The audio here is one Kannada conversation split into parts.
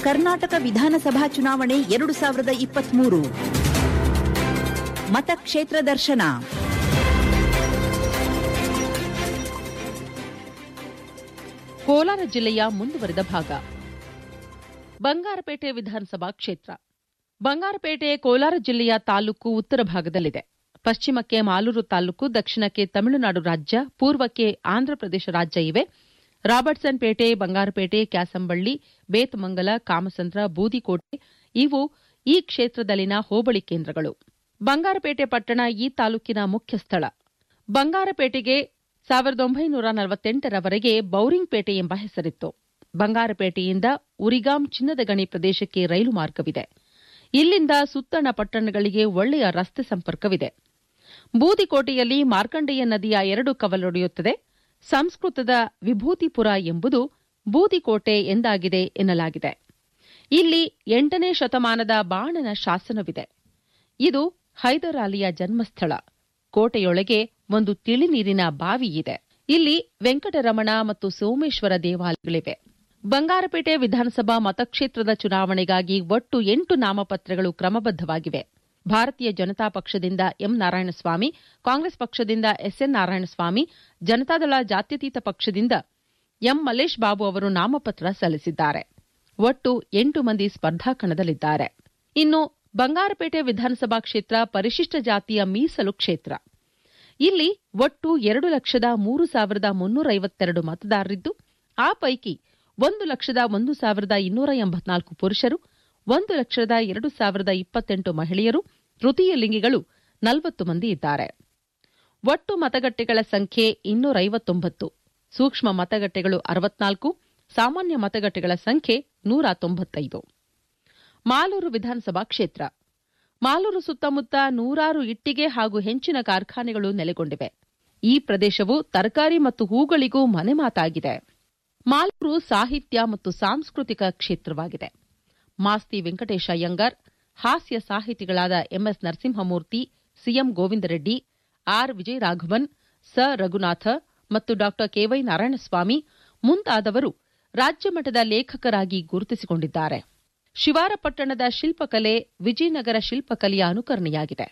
ಕರ್ನಾಟಕ ವಿಧಾನಸಭಾ ಚುನಾವಣೆ ಎರಡು ಸಾವಿರದ ಇಪ್ಪತ್ಮೂರು ಮತಕ್ಷೇತ್ರ ದರ್ಶನ ಕೋಲಾರ ಜಿಲ್ಲೆಯ ಮುಂದುವರೆದ ಭಾಗ ಬಂಗಾರಪೇಟೆ ವಿಧಾನಸಭಾ ಕ್ಷೇತ್ರ ಬಂಗಾರಪೇಟೆ ಕೋಲಾರ ಜಿಲ್ಲೆಯ ತಾಲೂಕು ಉತ್ತರ ಭಾಗದಲ್ಲಿದೆ ಪಶ್ಚಿಮಕ್ಕೆ ಮಾಲೂರು ತಾಲೂಕು ದಕ್ಷಿಣಕ್ಕೆ ತಮಿಳುನಾಡು ರಾಜ್ಯ ಪೂರ್ವಕ್ಕೆ ಆಂಧ್ರಪ್ರದೇಶ ರಾಜ್ಯ ಇವೆ ರಾಬರ್ಟ್ಸನ್ ಪೇಟೆ ಬಂಗಾರಪೇಟೆ ಕ್ಯಾಸಂಬಳ್ಳಿ ಬೇತಮಂಗಲ ಕಾಮಸಂದ್ರ ಬೂದಿಕೋಟೆ ಇವು ಈ ಕ್ಷೇತ್ರದಲ್ಲಿನ ಹೋಬಳಿ ಕೇಂದ್ರಗಳು ಬಂಗಾರಪೇಟೆ ಪಟ್ಟಣ ಈ ತಾಲೂಕಿನ ಮುಖ್ಯ ಸ್ಥಳ ಬಂಗಾರಪೇಟೆಗೆ ಸಾವಿರದ ಒಂಬೈನೂರ ನಲವತ್ತೆಂಟರವರೆಗೆ ಬೌರಿಂಗ್ ಪೇಟೆ ಎಂಬ ಹೆಸರಿತ್ತು ಬಂಗಾರಪೇಟೆಯಿಂದ ಉರಿಗಾಂ ಚಿನ್ನದ ಗಣಿ ಪ್ರದೇಶಕ್ಕೆ ರೈಲು ಮಾರ್ಗವಿದೆ ಇಲ್ಲಿಂದ ಸುತ್ತಣ ಪಟ್ಟಣಗಳಿಗೆ ಒಳ್ಳೆಯ ರಸ್ತೆ ಸಂಪರ್ಕವಿದೆ ಬೂದಿಕೋಟೆಯಲ್ಲಿ ಮಾರ್ಕಂಡೇಯ ನದಿಯ ಎರಡು ಕವಲೊಡೆಯುತ್ತದೆ ಸಂಸ್ಕೃತದ ವಿಭೂತಿಪುರ ಎಂಬುದು ಬೂದಿಕೋಟೆ ಎಂದಾಗಿದೆ ಎನ್ನಲಾಗಿದೆ ಇಲ್ಲಿ ಎಂಟನೇ ಶತಮಾನದ ಬಾಣನ ಶಾಸನವಿದೆ ಇದು ಹೈದರ್ ಅಲಿಯ ಜನ್ಮಸ್ಥಳ ಕೋಟೆಯೊಳಗೆ ಒಂದು ತಿಳಿನೀರಿನ ಬಾವಿ ಇದೆ ಇಲ್ಲಿ ವೆಂಕಟರಮಣ ಮತ್ತು ಸೋಮೇಶ್ವರ ದೇವಾಲಯಗಳಿವೆ ಬಂಗಾರಪೇಟೆ ವಿಧಾನಸಭಾ ಮತಕ್ಷೇತ್ರದ ಚುನಾವಣೆಗಾಗಿ ಒಟ್ಟು ಎಂಟು ನಾಮಪತ್ರಗಳು ಕ್ರಮಬದ್ದವಾಗಿವೆ ಭಾರತೀಯ ಜನತಾ ಪಕ್ಷದಿಂದ ಎಂ ನಾರಾಯಣಸ್ವಾಮಿ ಕಾಂಗ್ರೆಸ್ ಪಕ್ಷದಿಂದ ಎಸ್ಎನ್ ನಾರಾಯಣಸ್ವಾಮಿ ಜನತಾದಳ ಜಾತ್ಯತೀತ ಪಕ್ಷದಿಂದ ಎಂ ಮಲ್ಲೇಶ್ ಬಾಬು ಅವರು ನಾಮಪತ್ರ ಸಲ್ಲಿಸಿದ್ದಾರೆ ಒಟ್ಟು ಎಂಟು ಮಂದಿ ಸ್ಪರ್ಧಾ ಕಣದಲ್ಲಿದ್ದಾರೆ ಇನ್ನು ಬಂಗಾರಪೇಟೆ ವಿಧಾನಸಭಾ ಕ್ಷೇತ್ರ ಪರಿಶಿಷ್ಟ ಜಾತಿಯ ಮೀಸಲು ಕ್ಷೇತ್ರ ಇಲ್ಲಿ ಒಟ್ಟು ಎರಡು ಲಕ್ಷದ ಮೂರು ಸಾವಿರದ ಮುನ್ನೂರ ಐವತ್ತೆರಡು ಮತದಾರರಿದ್ದು ಆ ಪೈಕಿ ಒಂದು ಲಕ್ಷದ ಒಂದು ಸಾವಿರದ ಇನ್ನೂರ ಎಂಬತ್ನಾಲ್ಕು ಪುರುಷರು ಒಂದು ಲಕ್ಷದ ಎರಡು ಸಾವಿರದ ಇಪ್ಪತ್ತೆಂಟು ಮಹಿಳೆಯರು ತೃತೀಯ ಲಿಂಗಿಗಳು ನಲವತ್ತು ಮಂದಿ ಇದ್ದಾರೆ ಒಟ್ಟು ಮತಗಟ್ಟೆಗಳ ಸಂಖ್ಯೆ ಇನ್ನೂರ ಐವತ್ತೊಂಬತ್ತು ಸೂಕ್ಷ್ಮ ಮತಗಟ್ಟೆಗಳು ಅರವತ್ನಾಲ್ಕು ಸಾಮಾನ್ಯ ಮತಗಟ್ಟೆಗಳ ಸಂಖ್ಯೆ ನೂರ ತೊಂಬತ್ತೈದು ಮಾಲೂರು ವಿಧಾನಸಭಾ ಕ್ಷೇತ್ರ ಮಾಲೂರು ಸುತ್ತಮುತ್ತ ನೂರಾರು ಇಟ್ಟಿಗೆ ಹಾಗೂ ಹೆಂಚಿನ ಕಾರ್ಖಾನೆಗಳು ನೆಲೆಗೊಂಡಿವೆ ಈ ಪ್ರದೇಶವು ತರಕಾರಿ ಮತ್ತು ಹೂಗಳಿಗೂ ಮನೆಮಾತಾಗಿದೆ ಮಾಲೂರು ಸಾಹಿತ್ಯ ಮತ್ತು ಸಾಂಸ್ಕೃತಿಕ ಕ್ಷೇತ್ರವಾಗಿದೆ ಮಾಸ್ತಿ ವೆಂಕಟೇಶ ಅಯ್ಯಂಗಾರ್ ಹಾಸ್ಯ ಸಾಹಿತಿಗಳಾದ MS Narasimhamurthy CM Govindareddy R Vijayaraghavan ಸ ರಘುನಾಥ ಮತ್ತು ಡಾ ಕೆವೈ ನಾರಾಯಣಸ್ವಾಮಿ ಮುಂತಾದವರು ರಾಜ್ಯಮಟ್ಟದ ಲೇಖಕರಾಗಿ ಗುರುತಿಸಿಕೊಂಡಿದ್ದಾರೆ ಶಿವಾರಪಟ್ಟಣದ ಶಿಲ್ಪಕಲೆ ವಿಜಯನಗರ ಶಿಲ್ಪಕಲೆಯ ಅನುಕರಣೆಯಾಗಿದೆ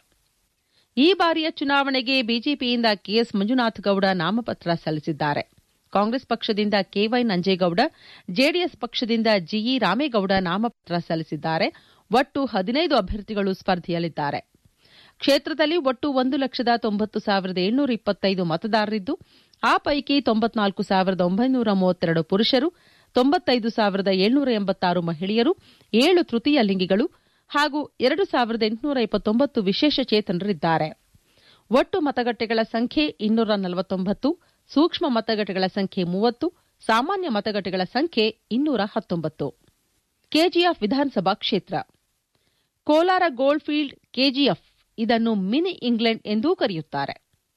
ಈ ಬಾರಿಯ ಚುನಾವಣೆಗೆ ಬಿಜೆಪಿಯಿಂದ ಕೆಎಸ್ ಮಂಜುನಾಥ್ ಗೌಡ ನಾಮಪತ್ರ ಸಲ್ಲಿಸಿದ್ದಾರೆ ಕಾಂಗ್ರೆಸ್ ಪಕ್ಷದಿಂದ ಕೆವೈ ನಂಜೇಗೌಡ ಜೆಡಿಎಸ್ ಪಕ್ಷದಿಂದ ಜಿಇ ರಾಮೇಗೌಡ ನಾಮಪತ್ರ ಸಲ್ಲಿಸಿದ್ದಾರೆ ಒಟ್ಟು ಹದಿನೈದು ಅಭ್ಯರ್ಥಿಗಳು ಸ್ಪರ್ಧೆಯಲ್ಲಿದ್ದಾರೆ ಕ್ಷೇತ್ರದಲ್ಲಿ ಒಟ್ಟು ಒಂದು ಲಕ್ಷದ ತೊಂಬತ್ತು ಸಾವಿರದ ಏಳ್ನೂರ ಇಪ್ಪತ್ತೈದು ಮತದಾರರಿದ್ದು ಆ ಪೈಕಿ ತೊಂಬತ್ನಾಲ್ಕು ಸಾವಿರದ ಒಂಬೈನೂರ ಮೂವತ್ತೆರಡು ಪುರುಷರು ತೊಂಬತ್ತೈದು ಸಾವಿರದ ಏಳ್ನೂರ ಎಂಬತ್ತಾರು ಮಹಿಳೆಯರು ಏಳು ತೃತೀಯ ಲಿಂಗಿಗಳು ಹಾಗೂ ಎರಡು ಸಾವಿರದ ಎಂಟುನೂರ ಇಪ್ಪತ್ತೊಂಬತ್ತು ವಿಶೇಷ ಚೇತನರಿದ್ದಾರೆ ಒಟ್ಟು ಮತಗಟ್ಟೆಗಳ ಸಂಖ್ಯೆ ಇನ್ನೂರ ನಲವತ್ತೊಂಬತ್ತು ಸೂಕ್ಷ್ಮ ಮತಗಟ್ಟೆಗಳ ಸಂಖ್ಯೆ ಮೂವತ್ತು ಸಾಮಾನ್ಯ ಮತಗಟ್ಟೆಗಳ ಸಂಖ್ಯೆ ಇನ್ನೂರ ಹತ್ತೊಂಬತ್ತು ಕೆಜಿಎಫ್ ವಿಧಾನಸಭಾ ಕ್ಷೇತ್ರ ಕೋಲಾರ ಗೋಲ್ಡ್ಫೀಲ್ಡ್ ಕೆಜಿಎಫ್ ಇದನ್ನು ಮಿನಿ ಇಂಗ್ಲೆಂಡ್ ಎಂದೂ ಕರೆಯುತ್ತಾರೆ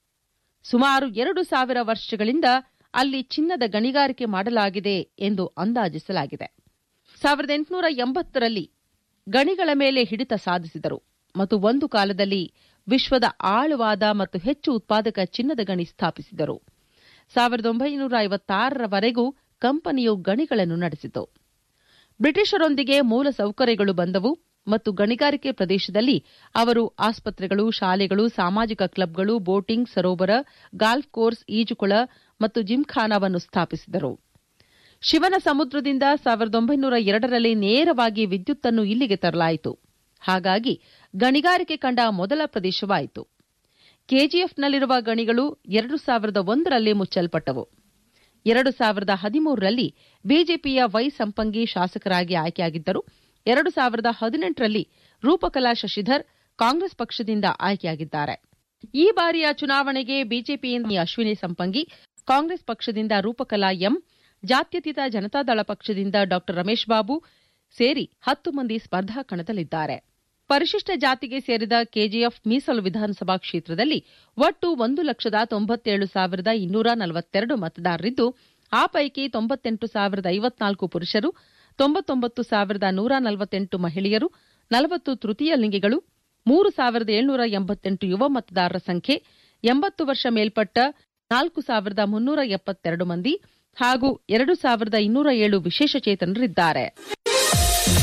ಸುಮಾರು ಎರಡು ಸಾವಿರ ವರ್ಷಗಳಿಂದ ಅಲ್ಲಿ ಚಿನ್ನದ ಗಣಿಗಾರಿಕೆ ಮಾಡಲಾಗಿದೆ ಎಂದು ಅಂದಾಜಿಸಲಾಗಿದೆ ಸಾವಿರದ ಎಂಟುನೂರ ಎಂಬತ್ತರಲ್ಲಿ ಗಣಿಗಳ ಮೇಲೆ ಹಿಡಿತ ಸಾಧಿಸಿದರು ಮತ್ತು ಒಂದು ಕಾಲದಲ್ಲಿ ವಿಶ್ವದ ಆಳವಾದ ಮತ್ತು ಹೆಚ್ಚು ಉತ್ಪಾದಕ ಚಿನ್ನದ ಗಣಿ ಸ್ಥಾಪಿಸಿದರು ಸಾವಿರದ ಒಂಬೈನೂರ ಐವತ್ತಾರರವರೆಗೂ ಕಂಪನಿಯು ಗಣಿಗಳನ್ನು ನಡೆಸಿತು ಬ್ರಿಟಿಷರೊಂದಿಗೆ ಮೂಲ ಸೌಕರ್ಯಗಳು ಬಂದವು ಮತ್ತು ಗಣಿಗಾರಿಕೆ ಪ್ರದೇಶದಲ್ಲಿ ಅವರು ಆಸ್ಪತ್ರೆಗಳು ಶಾಲೆಗಳು ಸಾಮಾಜಿಕ ಕ್ಲಬ್ಗಳು ಬೋಟಿಂಗ್ ಸರೋವರ ಗಾಲ್ಫ್ ಕೋರ್ಸ್ ಈಜುಕೊಳ ಮತ್ತು ಜಿಮ್ಖಾನಾವನ್ನು ಸ್ಥಾಪಿಸಿದರು ಶಿವನ ಸಮುದ್ರದಿಂದ ಸಾವಿರದ ಒಂಬೈನೂರ ಎರಡರಲ್ಲಿ ನೇರವಾಗಿ ವಿದ್ಯುತ್ತನ್ನು ಇಲ್ಲಿಗೆ ತರಲಾಯಿತು ಹಾಗಾಗಿ ಗಣಿಗಾರಿಕೆ ಕಂಡ ಮೊದಲ ಪ್ರದೇಶವಾಯಿತು ಕೆಜಿಎಫ್ನಲ್ಲಿರುವ ಗಣಿಗಳು ಎರಡು ಸಾವಿರದ ಒಂದರಲ್ಲಿ ಮುಚ್ಚಲ್ಪಟ್ಟವು ಎರಡು ಸಾವಿರದ ಹದಿಮೂರರಲ್ಲಿ ಬಿಜೆಪಿಯ ವೈ ಸಂಪಂಗಿ ಶಾಸಕರಾಗಿ ಆಯ್ಕೆಯಾಗಿದ್ದರು ಎರಡು ಸಾವಿರದ ಹದಿನೆಂಟರಲ್ಲಿ ರೂಪಕಲಾ ಶಶಿಧರ್ ಕಾಂಗ್ರೆಸ್ ಪಕ್ಷದಿಂದ ಆಯ್ಕೆಯಾಗಿದ್ದಾರೆ ಈ ಬಾರಿಯ ಚುನಾವಣೆಗೆ ಬಿಜೆಪಿಯಿಂದ ಅಶ್ವಿನಿ ಸಂಪಂಗಿ ಕಾಂಗ್ರೆಸ್ ಪಕ್ಷದಿಂದ ರೂಪಕಲಾ ಎಂ ಜಾತ್ಯತೀತ ಜನತಾದಳ ಪಕ್ಷದಿಂದ ಡಾ ರಮೇಶ್ ಬಾಬು ಸೇರಿ ಹತ್ತು ಮಂದಿ ಸ್ಪರ್ಧಾ ಕಣದಲ್ಲಿದ್ದಾರೆ ಪರಿಶಿಷ್ಟ ಜಾತಿಗೆ ಸೇರಿದ ಕೆಜಿಎಫ್ ಮೀಸಲು ವಿಧಾನಸಭಾ ಕ್ಷೇತ್ರದಲ್ಲಿ ಒಟ್ಟು ಒಂದು ಲಕ್ಷದ ತೊಂಬತ್ತೇಳು ಸಾವಿರದ ಇನ್ನೂರ ನಲವತ್ತೆರಡು ಮತದಾರರಿದ್ದು ಆ ಪೈಕಿ ತೊಂಬತ್ತೆಂಟು ಸಾವಿರದ ಐವತ್ನಾಲ್ಕು ಪುರುಷರು ತೊಂಬತ್ತೊಂಬತ್ತು ಸಾವಿರದ ನೂರ ನಲವತ್ತೆಂಟು ಮಹಿಳೆಯರು ನಲವತ್ತು ತೃತೀಯ ಲಿಂಗಿಗಳು ಮೂರು ಸಾವಿರದ ಏಳ್ನೂರ ಎಂಬತ್ತೆಂಟು ಯುವ ಮತದಾರರ ಸಂಖ್ಯೆ ಎಂಬತ್ತು ವರ್ಷ ಮೇಲ್ಪಟ್ಟ ನಾಲ್ಕು ಸಾವಿರದ ಮುನ್ನೂರ ಎಪ್ಪತ್ತೆರಡು ಮಂದಿ ಹಾಗೂ ಎರಡು ಸಾವಿರದ ಇನ್ನೂರ ಏಳು ವಿಶೇಷಚೇತನರಿದ್ದಾರೆ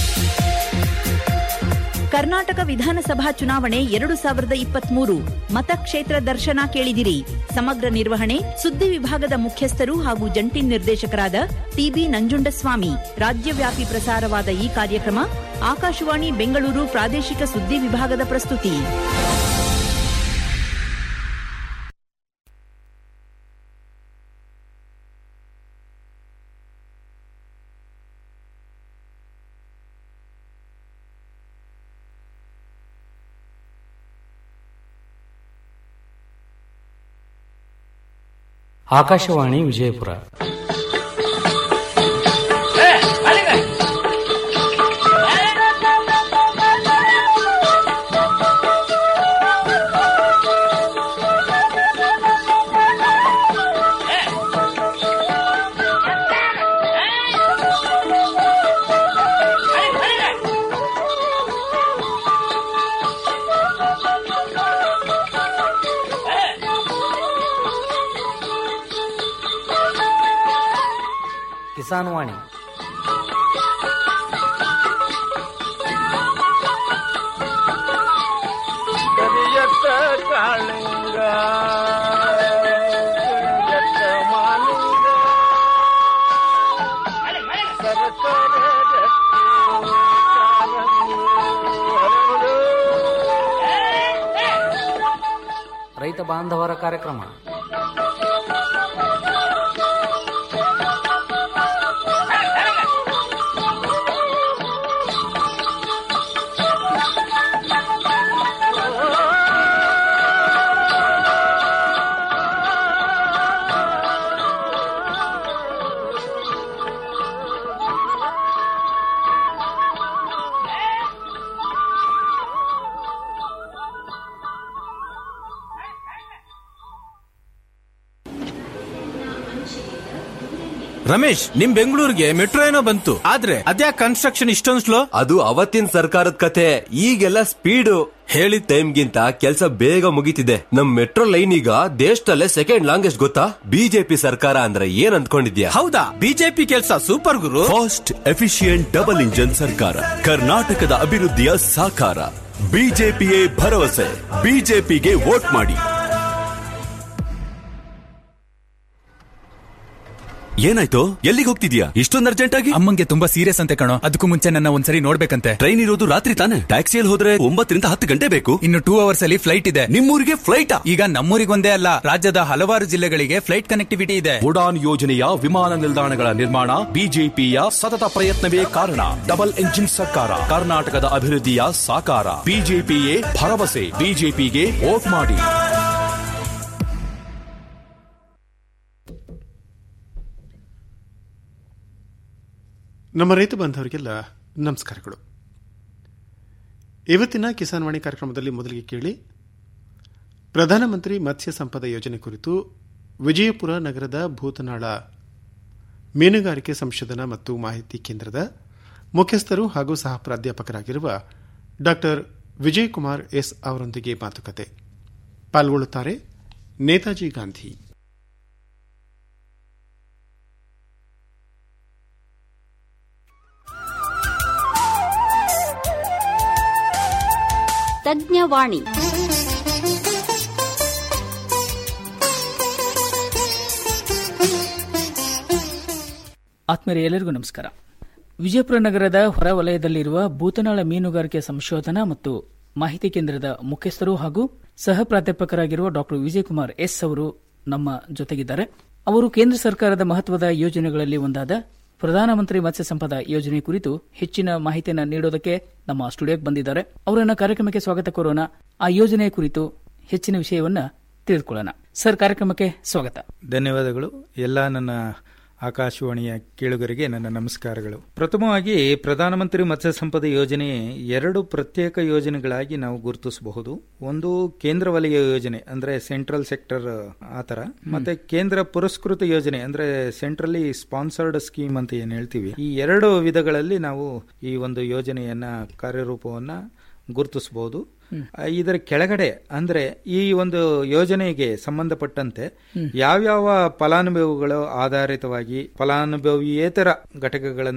ಕರ್ನಾಟಕ ವಿಧಾನಸಭಾ ಚುನಾವಣೆ ಎರಡು ಸಾವಿರದ ಇಪ್ಪತ್ಮೂರು ಮತಕ್ಷೇತ್ರ ದರ್ಶನ ಕೇಳಿದಿರಿ ಸಮಗ್ರ ನಿರ್ವಹಣೆ ಸುದ್ದಿ ವಿಭಾಗದ ಮುಖ್ಯಸ್ಥರು ಹಾಗೂ ಜಂಟಿ ನಿರ್ದೇಶಕರಾದ ಟಿಬಿ ನಂಜುಂಡಸ್ವಾಮಿ ರಾಜ್ಯವ್ಯಾಪಿ ಪ್ರಸಾರವಾದ ಈ ಕಾರ್ಯಕ್ರಮ ಆಕಾಶವಾಣಿ ಬೆಂಗಳೂರು ಪ್ರಾದೇಶಿಕ ಸುದ್ದಿ ವಿಭಾಗದ ಪ್ರಸ್ತುತಿ ಆಕಾಶವಾಣಿ ವಿಜಯಪುರ ಕಿಸಾನ್ ವಾಣಿ ಕರಿಯತ್ತ ಕಾಳಿಂಗ ಕರಿಯತ್ತ ಮಾಲಿಂಗ ಸರಸರ ಗಟ್ಟಿ ಕಾಲಂಗಿ ಹರಡು. ರೈತ ಬಾಂಧವರ ಕಾರ್ಯಕ್ರಮ ರಮೇಶ್ ನಿಮ್ ಬೆಂಗಳೂರಿಗೆ ಮೆಟ್ರೋ ಏನೋ ಬಂತು ಆದ್ರೆ ಅದ್ಯಾಕ್ ಕನ್ಸ್ಟ್ರಕ್ಷನ್ ಇಷ್ಟೊಂದು ಸ್ಲೋ ಅದು ಅವತ್ತಿನ ಸರ್ಕಾರದ ಕತೆ ಈಗೆಲ್ಲ ಸ್ಪೀಡು ಹೇಳಿದ ಟೈಮ್ಗಿಂತ ಕೆಲಸ ಬೇಗ ಮುಗಿತಿದೆ ನಮ್ ಮೆಟ್ರೋ ಲೈನ್ ಈಗ ದೇಶದಲ್ಲೇ ಸೆಕೆಂಡ್ ಲಾಂಗೆಸ್ಟ್ ಗೊತ್ತಾ ಬಿಜೆಪಿ ಸರ್ಕಾರ ಅಂದ್ರೆ ಏನ್ ಅಂದ್ಕೊಂಡಿದ್ಯಾ ಹೌದಾ ಬಿಜೆಪಿ ಕೆಲಸ ಸೂಪರ್ ಗುರು ಫಾಸ್ಟ್ ಎಫಿಷಿಯಂಟ್ ಡಬಲ್ ಇಂಜಿನ್ ಸರ್ಕಾರ ಕರ್ನಾಟಕದ ಅಭಿವೃದ್ಧಿಯ ಸಾಕಾರ ಬಿಜೆಪಿಯೇ ಭರವಸೆ ಬಿಜೆಪಿಗೆ ವೋಟ್ ಮಾಡಿ ಏನಾಯ್ತು ಎಲ್ಲಿಗೆ ಹೋಗ್ತಿದ್ಯಾ ಇಷ್ಟೊಂದು ಅರ್ಜೆಂಟ್ ಆಗಿ ಅಮ್ಮಂಗೆ ತುಂಬಾ ಸೀರಿಯಸ್ ಅಂತೆ ಕಣೋ ಅದಕ್ಕೂ ಮುಂಚೆ ನನ್ನ ಒಂದ್ಸರಿ ನೋಡ್ಬೇಕಂತೆ ಟ್ರೈನ್ ಇರೋದು ರಾತ್ರಿ ತಾನೆ ಟ್ಯಾಕ್ಸಿಯಲ್ಲಿ ಹೋದ್ರೆ ಒಂಬತ್ತರಿಂದ ಹತ್ತು ಗಂಟೆ ಬೇಕು ಇನ್ನು ಟೂ ಅವರ್ಸ್ ಅಲ್ಲಿ ಫ್ಲೈಟ್ ಇದೆ ನಿಮ್ಮೂರಿಗೆ ಫ್ಲೈಟ್ ಈಗ ನಮ್ಮೂರಿಗೊಂದೇ ಅಲ್ಲ ರಾಜ್ಯದ ಹಲವಾರು ಜಿಲ್ಲೆಗಳಿಗೆ ಫ್ಲೈಟ್ ಕನೆಕ್ಟಿವಿಟಿ ಇದೆ ಉಡಾನ್ ಯೋಜನೆಯ ವಿಮಾನ ನಿಲ್ದಾಣಗಳ ನಿರ್ಮಾಣ ಬಿಜೆಪಿಯ ಸತತ ಪ್ರಯತ್ನವೇ ಕಾರಣ ಡಬಲ್ ಎಂಜಿನ್ ಸರ್ಕಾರ ಕರ್ನಾಟಕದ ಅಭಿವೃದ್ಧಿಯ ಸಾಕಾರ ಬಿಜೆಪಿಯೇ ಭರವಸೆ ಬಿಜೆಪಿಗೆ ವೋಟ್ ಮಾಡಿ ನಮ್ಮ ರೈತ ಬಾಂಧವರಿಗೆಲ್ಲ ನಮಸ್ಕಾರಗಳು ಇವತ್ತಿನ ಕಿಸಾನ್ ವಾಣಿ ಕಾರ್ಯಕ್ರಮದಲ್ಲಿ ಮೊದಲಿಗೆ ಕೇಳಿ ಪ್ರಧಾನಮಂತ್ರಿ ಮತ್ಸ್ಯ ಸಂಪದ ಯೋಜನೆ ಕುರಿತು ವಿಜಯಪುರ ನಗರದ ಭೂತನಾಳ ಮೀನುಗಾರಿಕೆ ಸಂಶೋಧನಾ ಮತ್ತು ಮಾಹಿತಿ ಕೇಂದ್ರದ ಮುಖ್ಯಸ್ಥರು ಹಾಗೂ ಸಹ ಪ್ರಾಧ್ಯಾಪಕರಾಗಿರುವ ಡಾ ವಿಜಯಕುಮಾರ್ ಎಸ್ ಅವರೊಂದಿಗೆ ಮಾತುಕತೆ ಪಾಲ್ಗೊಳ್ಳುತ್ತಾರೆ ನೇತಾಜಿ ಗಾಂಧಿ ತಜ್ಞವಾಣಿ ಆತ್ಮೀಯರೇ ಎಲ್ಲರಿಗೂ ನಮಸ್ಕಾರ ವಿಜಯಪುರ ನಗರದ ಹೊರವಲಯದಲ್ಲಿರುವ ಭೂತನಾಳ ಮೀನುಗಾರಿಕೆ ಸಂಶೋಧನಾ ಮತ್ತು ಮಾಹಿತಿ ಕೇಂದ್ರದ ಮುಖ್ಯಸ್ಥರು ಹಾಗೂ ಸಹ ಪ್ರಾಧ್ಯಾಪಕರಾಗಿರುವ ಡಾಕ್ಟರ್ ವಿಜಯಕುಮಾರ್ ಎಸ್ ಅವರು ನಮ್ಮ ಜೊತೆಗಿದ್ದಾರೆ ಅವರು ಕೇಂದ್ರ ಸರ್ಕಾರದ ಮಹತ್ವದ ಯೋಜನೆಗಳಲ್ಲಿ ಒಂದಾದ ಪ್ರಧಾನಮಂತ್ರಿ ಮತ್ಸ್ಯ ಸಂಪದ ಯೋಜನೆ ಕುರಿತು ಹೆಚ್ಚಿನ ಮಾಹಿತಿಯನ್ನು ನೀಡೋದಕ್ಕೆ ನಮ್ಮ ಸ್ಟುಡಿಯೋಗೆ ಬಂದಿದ್ದಾರೆ ಅವರನ್ನ ಕಾರ್ಯಕ್ರಮಕ್ಕೆ ಸ್ವಾಗತ ಕೋರೋಣ ಆ ಯೋಜನೆಯ ಕುರಿತು ಹೆಚ್ಚಿನ ವಿಷಯವನ್ನ ತಿಳಿದುಕೊಳ್ಳೋಣ ಸರ್ ಕಾರ್ಯಕ್ರಮಕ್ಕೆ ಸ್ವಾಗತ ಧನ್ಯವಾದಗಳು ಎಲ್ಲ ನನ್ನ ಆಕಾಶವಾಣಿಯ ಕೇಳುಗರಿಗೆ ನನ್ನ ನಮಸ್ಕಾರಗಳು ಪ್ರಥಮವಾಗಿ ಪ್ರಧಾನಮಂತ್ರಿ ಮತ್ಸ್ಯ ಸಂಪದ ಯೋಜನೆ ಎರಡು ಪ್ರತ್ಯೇಕ ಯೋಜನೆಗಳಾಗಿ ನಾವು ಗುರುತಿಸಬಹುದು ಒಂದು ಕೇಂದ್ರ ವಲಯ ಯೋಜನೆ ಅಂದ್ರೆ ಸೆಂಟ್ರಲ್ ಸೆಕ್ಟರ್ ಆತರ ಮತ್ತೆ ಕೇಂದ್ರ ಪುರಸ್ಕೃತ ಯೋಜನೆ ಅಂದ್ರೆ ಸೆಂಟ್ರಲಿ ಸ್ಪಾನ್ಸರ್ಡ್ ಸ್ಕೀಮ್ ಅಂತ ಏನ್ ಹೇಳ್ತೀವಿ ಈ ಎರಡು ವಿಧಗಳಲ್ಲಿ ನಾವು ಈ ಒಂದು ಯೋಜನೆಯನ್ನ ಕಾರ್ಯರೂಪವನ್ನ ಗುರುತಿಸಬಹುದು ಇದರ ಕೆಳಗಡೆ ಅಂದ್ರೆ ಈ ಒಂದು ಯೋಜನೆಗೆ ಸಂಬಂಧಪಟ್ಟಂತೆ ಯಾವ್ಯಾವ ಫಲಾನುಭವಿಗಳು ಆಧಾರಿತವಾಗಿ ಫಲಾನುಭವಿಯೇತರ ಘಟಕಗಳನ್ನ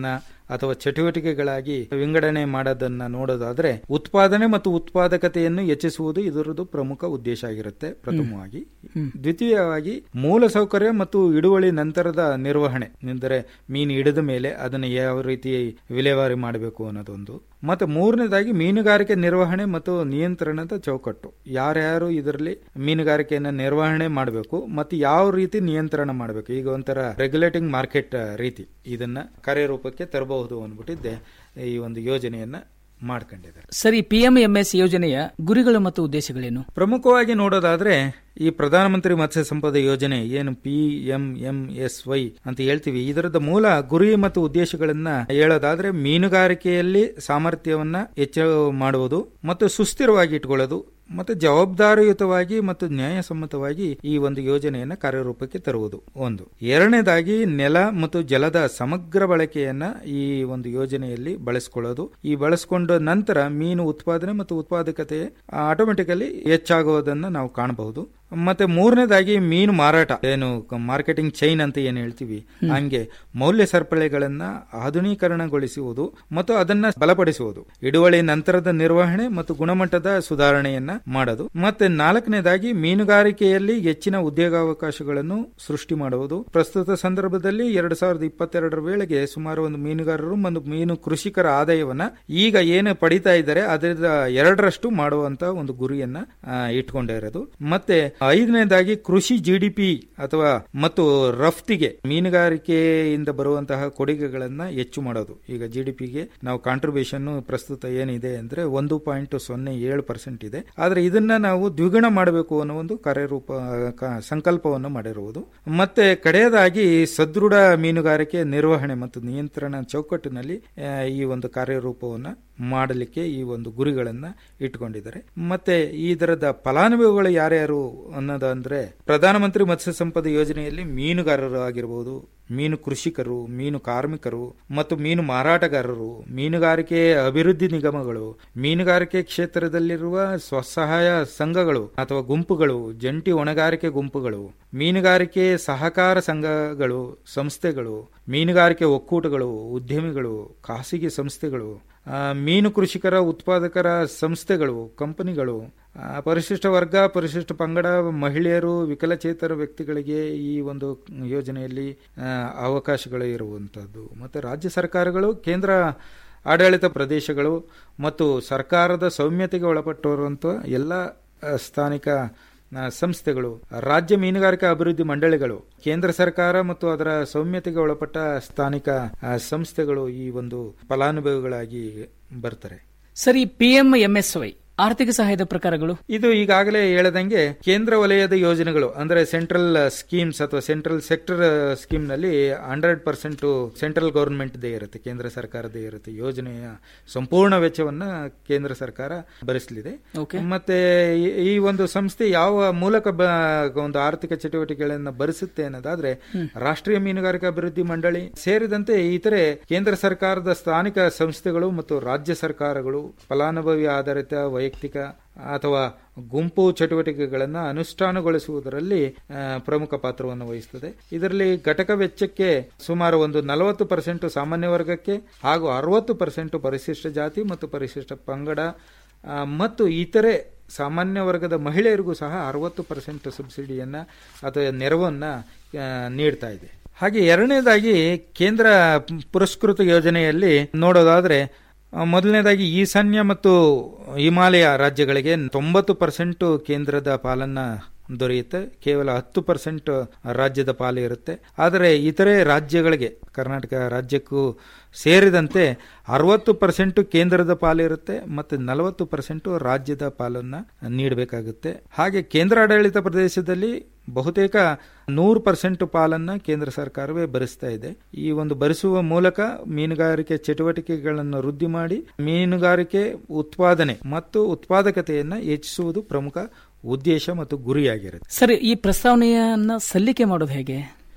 ಅಥವಾ ಚಟುವಟಿಕೆಗಳಾಗಿ ವಿಂಗಡಣೆ ಮಾಡೋದನ್ನ ನೋಡೋದಾದ್ರೆ ಉತ್ಪಾದನೆ ಮತ್ತು ಉತ್ಪಾದಕತೆಯನ್ನು ಹೆಚ್ಚಿಸುವುದು ಇದರದ್ದು ಪ್ರಮುಖ ಉದ್ದೇಶ ಆಗಿರುತ್ತೆ ಪ್ರಥಮವಾಗಿ ದ್ವಿತೀಯವಾಗಿ ಮೂಲಸೌಕರ್ಯ ಮತ್ತು ಹಿಡುವಳಿ ನಂತರದ ನಿರ್ವಹಣೆ ಎಂದರೆ ಮೀನು ಹಿಡಿದ ಮೇಲೆ ಅದನ್ನು ಯಾವ ರೀತಿ ವಿಲೇವಾರಿ ಮಾಡಬೇಕು ಅನ್ನೋದೊಂದು ಮತ್ತೆ ಮೂರನೇದಾಗಿ ಮೀನುಗಾರಿಕೆ ನಿರ್ವಹಣೆ ಮತ್ತು ನಿಯಂತ್ರಣದ ಚೌಕಟ್ಟು ಯಾರ್ಯಾರು ಇದರಲ್ಲಿ ಮೀನುಗಾರಿಕೆಯನ್ನ ನಿರ್ವಹಣೆ ಮಾಡಬೇಕು ಮತ್ತು ಯಾವ ರೀತಿ ನಿಯಂತ್ರಣ ಮಾಡಬೇಕು ಈಗ ಒಂಥರ ರೆಗ್ಯುಲೇಟಿಂಗ್ ಮಾರ್ಕೆಟ್ ರೀತಿ ಇದನ್ನ ಕಾರ್ಯರೂಪಕ್ಕೆ ತರಬಹುದು ಅಂದ್ಬಿಟ್ಟಿದ್ದೆ ಈ ಒಂದು ಯೋಜನೆಯನ್ನ ಮಾಡ್ಕೊಂಡಿದ್ದಾರೆ ಸರಿ ಪಿಎಂಎಂಎಸ್ ಯೋಜನೆಯ ಗುರಿಗಳು ಮತ್ತು ಉದ್ದೇಶಗಳೇನು ಪ್ರಮುಖವಾಗಿ ನೋಡೋದಾದ್ರೆ ಈ ಪ್ರಧಾನಮಂತ್ರಿ ಮತ್ಸ್ಯ ಸಂಪದ ಯೋಜನೆ ಏನು P M M S Y ಅಂತ ಹೇಳ್ತೀವಿ ಇದರದ ಮೂಲ ಗುರಿ ಮತ್ತು ಉದ್ದೇಶಗಳನ್ನ ಹೇಳೋದಾದ್ರೆ ಮೀನುಗಾರಿಕೆಯಲ್ಲಿ ಸಾಮರ್ಥ್ಯವನ್ನ ಹೆಚ್ಚು ಮಾಡುವುದು ಮತ್ತು ಸುಸ್ಥಿರವಾಗಿ ಇಟ್ಕೊಳ್ಳೋದು ಮತ್ತು ಜವಾಬ್ದಾರಿಯುತವಾಗಿ ಮತ್ತು ನ್ಯಾಯಸಮ್ಮತವಾಗಿ ಈ ಒಂದು ಯೋಜನೆಯನ್ನ ಕಾರ್ಯರೂಪಕ್ಕೆ ತರುವುದು ಒಂದು ಎರಡನೇದಾಗಿ ನೆಲ ಮತ್ತು ಜಲದ ಸಮಗ್ರ ಬಳಕೆಯನ್ನ ಈ ಒಂದು ಯೋಜನೆಯಲ್ಲಿ ಬಳಸಿಕೊಳ್ಳೋದು ಈ ಬಳಸಿಕೊಂಡ ನಂತರ ಮೀನು ಉತ್ಪಾದನೆ ಮತ್ತು ಉತ್ಪಾದಕತೆ ಆಟೋಮೆಟಿಕಲಿ ಹೆಚ್ಚಾಗುವುದನ್ನ ನಾವು ಕಾಣಬಹುದು ಮತ್ತೆ ಮೂರನೇದಾಗಿ ಮೀನು ಮಾರಾಟ ಏನು ಮಾರ್ಕೆಟಿಂಗ್ ಚೈನ್ ಅಂತ ಏನ್ ಹೇಳ್ತೀವಿ ಹಂಗೆ ಮೌಲ್ಯ ಸರಪಳಿಗಳನ್ನ ಆಧುನೀಕರಣಗೊಳಿಸುವುದು ಮತ್ತು ಅದನ್ನ ಬಲಪಡಿಸುವುದು ಹಿಡುವಳಿ ನಂತರದ ನಿರ್ವಹಣೆ ಮತ್ತು ಗುಣಮಟ್ಟದ ಸುಧಾರಣೆಯನ್ನ ಮಾಡೋದು ಮತ್ತೆ ನಾಲ್ಕನೇದಾಗಿ ಮೀನುಗಾರಿಕೆಯಲ್ಲಿ ಹೆಚ್ಚಿನ ಉದ್ಯೋಗಾವಕಾಶಗಳನ್ನು ಸೃಷ್ಟಿ ಮಾಡುವುದು ಪ್ರಸ್ತುತ ಸಂದರ್ಭದಲ್ಲಿ ಎರಡ್ ಸಾವಿರದ ಇಪ್ಪತ್ತೆರಡರ ವೇಳೆಗೆ ಸುಮಾರು ಒಂದು ಮೀನುಗಾರರು ಒಂದು ಮೀನು ಕೃಷಿಕರ ಆದಾಯವನ್ನ ಈಗ ಏನು ಪಡಿತಾ ಇದ್ದಾರೆ ಅದರ ಎರಡರಷ್ಟು ಮಾಡುವಂತ ಒಂದು ಗುರಿಯನ್ನ ಆ, ಇಟ್ಕೊಂಡಿರೋದು ಮತ್ತೆ ಐದನೇದಾಗಿ ಕೃಷಿ ಜಿಡಿಪಿ ಅಥವಾ ಮತ್ತು ರಫ್ತಿಗೆ ಮೀನುಗಾರಿಕೆಯಿಂದ ಬರುವಂತಹ ಕೊಡುಗೆಗಳನ್ನ ಹೆಚ್ಚು ಮಾಡೋದು ಈಗ ಜಿಡಿಪಿಗೆ ನಾವು ಕಾಂಟ್ರಿಬ್ಯೂಷನ್ ಪ್ರಸ್ತುತ ಏನಿದೆ ಅಂದ್ರೆ ಒಂದು ಪಾಯಿಂಟ್ ಸೊನ್ನೆ ಏಳು ಪರ್ಸೆಂಟ್ ಇದೆ ಆದ್ರೆ ಇದನ್ನ ನಾವು ದ್ವಿಗುಣ ಮಾಡಬೇಕು ಅನ್ನೋ ಒಂದು ಕಾರ್ಯರೂಪ ಕ- ಸಂಕಲ್ಪವನ್ನು ಮಾಡಿರುವುದು ಮತ್ತೆ ಕಡೆಯದಾಗಿ ಸದೃಢ ಮೀನುಗಾರಿಕೆ ನಿರ್ವಹಣೆ ಮತ್ತು ನಿಯಂತ್ರಣ ಚೌಕಟ್ಟಿನಲ್ಲಿ ಆ, ಈ ಒಂದು ಕಾರ್ಯರೂಪವನ್ನ ಮಾಡಲಿಕ್ಕೆ ಈ ಒಂದು ಗುರಿಗಳನ್ನ ಇಟ್ಕೊಂಡಿದ್ದಾರೆ ಮತ್ತೆ ಇದರದ ಫಲಾನುಭವಿಗಳು ಯಾರ್ಯಾರು ಅನ್ನೋದಂದ್ರೆ ಪ್ರಧಾನಮಂತ್ರಿ ಮತ್ಸ್ಯ ಸಂಪದ ಯೋಜನೆಯಲ್ಲಿ ಮೀನುಗಾರರು ಆಗಿರಬಹುದು ಮೀನು ಕೃಷಿಕರು ಮೀನು ಕಾರ್ಮಿಕರು ಮತ್ತು ಮೀನು ಮಾರಾಟಗಾರರು ಮೀನುಗಾರಿಕೆ ಅಭಿವೃದ್ಧಿ ನಿಗಮಗಳು ಮೀನುಗಾರಿಕೆ ಕ್ಷೇತ್ರದಲ್ಲಿರುವ ಸ್ವಸಹಾಯ ಸಂಘಗಳು ಅಥವಾ ಗುಂಪುಗಳು ಜಂಟಿ ಹೊಣೆಗಾರಿಕೆ ಗುಂಪುಗಳು ಮೀನುಗಾರಿಕೆ ಸಹಕಾರ ಸಂಘಗಳು ಸಂಸ್ಥೆಗಳು ಮೀನುಗಾರಿಕೆ ಒಕ್ಕೂಟಗಳು ಉದ್ಯಮಿಗಳು ಖಾಸಗಿ ಸಂಸ್ಥೆಗಳು ಆ, ಮೀನು ಕೃಷಿಕರ ಉತ್ಪಾದಕರ ಸಂಸ್ಥೆಗಳು ಕಂಪನಿಗಳು ಆ, ಪರಿಶಿಷ್ಟ ವರ್ಗ ಪರಿಶಿಷ್ಟ ಪಂಗಡ ಮಹಿಳೆಯರು ವಿಕಲಚೇತರ ವ್ಯಕ್ತಿಗಳಿಗೆ ಈ ಒಂದು ಯೋಜನೆಯಲ್ಲಿ ಆ, ಅವಕಾಶಗಳು ಇರುವಂತದ್ದು ಮತ್ತು ರಾಜ್ಯ ಸರ್ಕಾರಗಳು ಕೇಂದ್ರ ಆಡಳಿತ ಪ್ರದೇಶಗಳು ಮತ್ತು ಸರ್ಕಾರದ ಸೌಮ್ಯತೆಗೆ ಒಳಪಟ್ಟಿರುವಂತಹ ಎಲ್ಲ ಆ, ಸ್ಥಾನಿಕ ಆ, ಸಂಸ್ಥೆಗಳು ರಾಜ್ಯ ಮೀನುಗಾರಿಕಾ ಅಭಿವೃದ್ಧಿ ಮಂಡಳಿಗಳು ಕೇಂದ್ರ ಸರ್ಕಾರ ಮತ್ತು ಅದರ ಸೌಮ್ಯತೆಗೆ ಒಳಪಟ್ಟ ಸ್ಥಾನಿಕ ಆ, ಸಂಸ್ಥೆಗಳು ಈ ಒಂದು ಫಲಾನುಭವಿಗಳಾಗಿ ಬರ್ತಾರೆ ಸರಿ ಪಿಎಂಎಂಎಸ್ವೈ ಆರ್ಥಿಕ ಸಹಾಯದ ಪ್ರಕಾರಗಳು ಇದು ಈಗಾಗಲೇ ಹೇಳದಂಗೆ ಕೇಂದ್ರ ವಲಯದ ಯೋಜನೆಗಳು ಅಂದ್ರೆ ಸೆಂಟ್ರಲ್ ಸ್ಕೀಮ್ಸ್ ಅಥವಾ ಸೆಂಟ್ರಲ್ ಸೆಕ್ಟರ್ ಸ್ಕೀಮ್ ನಲ್ಲಿ ಹಂಡ್ರೆಡ್ ಪರ್ಸೆಂಟ್ ಸೆಂಟ್ರಲ್ ಗವರ್ಮೆಂಟ್ ದೇ ಇರುತ್ತೆ ಕೇಂದ್ರ ಸರ್ಕಾರದೇ ಇರುತ್ತೆ ಯೋಜನೆಯ ಸಂಪೂರ್ಣ ವೆಚ್ಚವನ್ನ ಕೇಂದ್ರ ಸರ್ಕಾರ ಭರಿಸಲಿದೆ ಮತ್ತೆ ಈ- ಈ ಒಂದು ಸಂಸ್ಥೆ ಯಾವ ಮೂಲಕ ಬ- ಒಂದು ಆರ್ಥಿಕ ಚಟುವಟಿಕೆಗಳನ್ನ ಭರಿಸುತ್ತೆ ಅನ್ನೋದಾದ್ರೆ ರಾಷ್ಟ್ರೀಯ ಮೀನುಗಾರಿಕಾ ಅಭಿವೃದ್ಧಿ ಮಂಡಳಿ ಸೇರಿದಂತೆ ಇತರೆ ಕೇಂದ್ರ ಸರ್ಕಾರದ ಸ್ಥಾನಿಕ ಸಂಸ್ಥೆಗಳು ಮತ್ತು ರಾಜ್ಯ ಸರ್ಕಾರಗಳು ಫಲಾನುಭವಿ ಆಧಾರಿತ ವೈಯಕ್ತಿಕ ಅಥವಾ ಗುಂಪು ಚಟುವಟಿಕೆಗಳನ್ನು ಅನುಷ್ಠಾನಗೊಳಿಸುವುದರಲ್ಲಿ ಆ, ಪ್ರಮುಖ ಪಾತ್ರವನ್ನು ವಹಿಸುತ್ತದೆ ಇದರಲ್ಲಿ ಘಟಕ ವೆಚ್ಚಕ್ಕೆ ಸುಮಾರು ಒಂದು ನಲವತ್ತು ಪರ್ಸೆಂಟ್ ಸಾಮಾನ್ಯ ವರ್ಗಕ್ಕೆ ಹಾಗೂ ಅರವತ್ತು ಪರ್ಸೆಂಟ್ ಪರಿಶಿಷ್ಟ ಜಾತಿ ಮತ್ತು ಪರಿಶಿಷ್ಟ ಪಂಗಡ ಆ, ಮತ್ತು ಇತರೆ ಸಾಮಾನ್ಯ ವರ್ಗದ ಮಹಿಳೆಯರಿಗೂ ಸಹ ಅರವತ್ತು ಪರ್ಸೆಂಟ್ ಸಬ್ಸಿಡಿಯನ್ನ ಅಥವಾ ನೆರವನ್ನ ಆ, ನೀಡ್ತಾ ಇದೆ ಹಾಗೆ ಎರಡನೇದಾಗಿ ಕೇಂದ್ರ ಪುರಸ್ಕೃತ ಯೋಜನೆಯಲ್ಲಿ ನೋಡೋದಾದ್ರೆ ಆ, ಮೊದಲನೇದಾಗಿ ಈಶಾನ್ಯ ಮತ್ತು ಹಿಮಾಲಯ ರಾಜ್ಯಗಳಿಗೆ ತೊಂಬತ್ತು ಪರ್ಸೆಂಟ್ ಕೇಂದ್ರದ ಪಾಲನ್ನ ದೊರೆಯುತ್ತೆ ಕೇವಲ ಹತ್ತು ಪರ್ಸೆಂಟ್ ರಾಜ್ಯದ ಪಾಲು ಇರುತ್ತೆ ಆದರೆ ಇತರೆ ರಾಜ್ಯಗಳಿಗೆ ಕರ್ನಾಟಕ ರಾಜ್ಯಕ್ಕೂ ಸೇರಿದಂತೆ ಅರವತ್ತು ಪರ್ಸೆಂಟ್ ಕೇಂದ್ರದ ಪಾಲು ಇರುತ್ತೆ ಮತ್ತು ನಲವತ್ತು ಪರ್ಸೆಂಟ್ ರಾಜ್ಯದ ಪಾಲನ್ನ ನೀಡಬೇಕಾಗುತ್ತೆ ಹಾಗೆ ಕೇಂದ್ರಾಡಳಿತ ಪ್ರದೇಶದಲ್ಲಿ ಬಹುತೇಕ ನೂರು ಪರ್ಸೆಂಟ್ ಪಾಲನ್ನ ಕೇಂದ್ರ ಸರ್ಕಾರವೇ ಭರಿಸ್ತಾ ಇದೆ ಈ ಒಂದು ಭರಿಸುವ ಮೂಲಕ ಮೀನುಗಾರಿಕೆ ಚಟುವಟಿಕೆಗಳನ್ನು ವೃದ್ಧಿ ಮಾಡಿ ಮೀನುಗಾರಿಕೆ ಉತ್ಪಾದನೆ ಮತ್ತು ಉತ್ಪಾದಕತೆಯನ್ನ ಹೆಚ್ಚಿಸುವುದು ಪ್ರಮುಖ ಉದ್ದೇಶ ಮತ್ತು ಗುರಿಯಾಗಿರುತ್ತೆ ಸರಿ ಈ ಪ್ರಸ್ತಾವನೆಯನ್ನ ಸಲ್ಲಿಕೆ ಮಾಡೋದು ಹೇಗೆ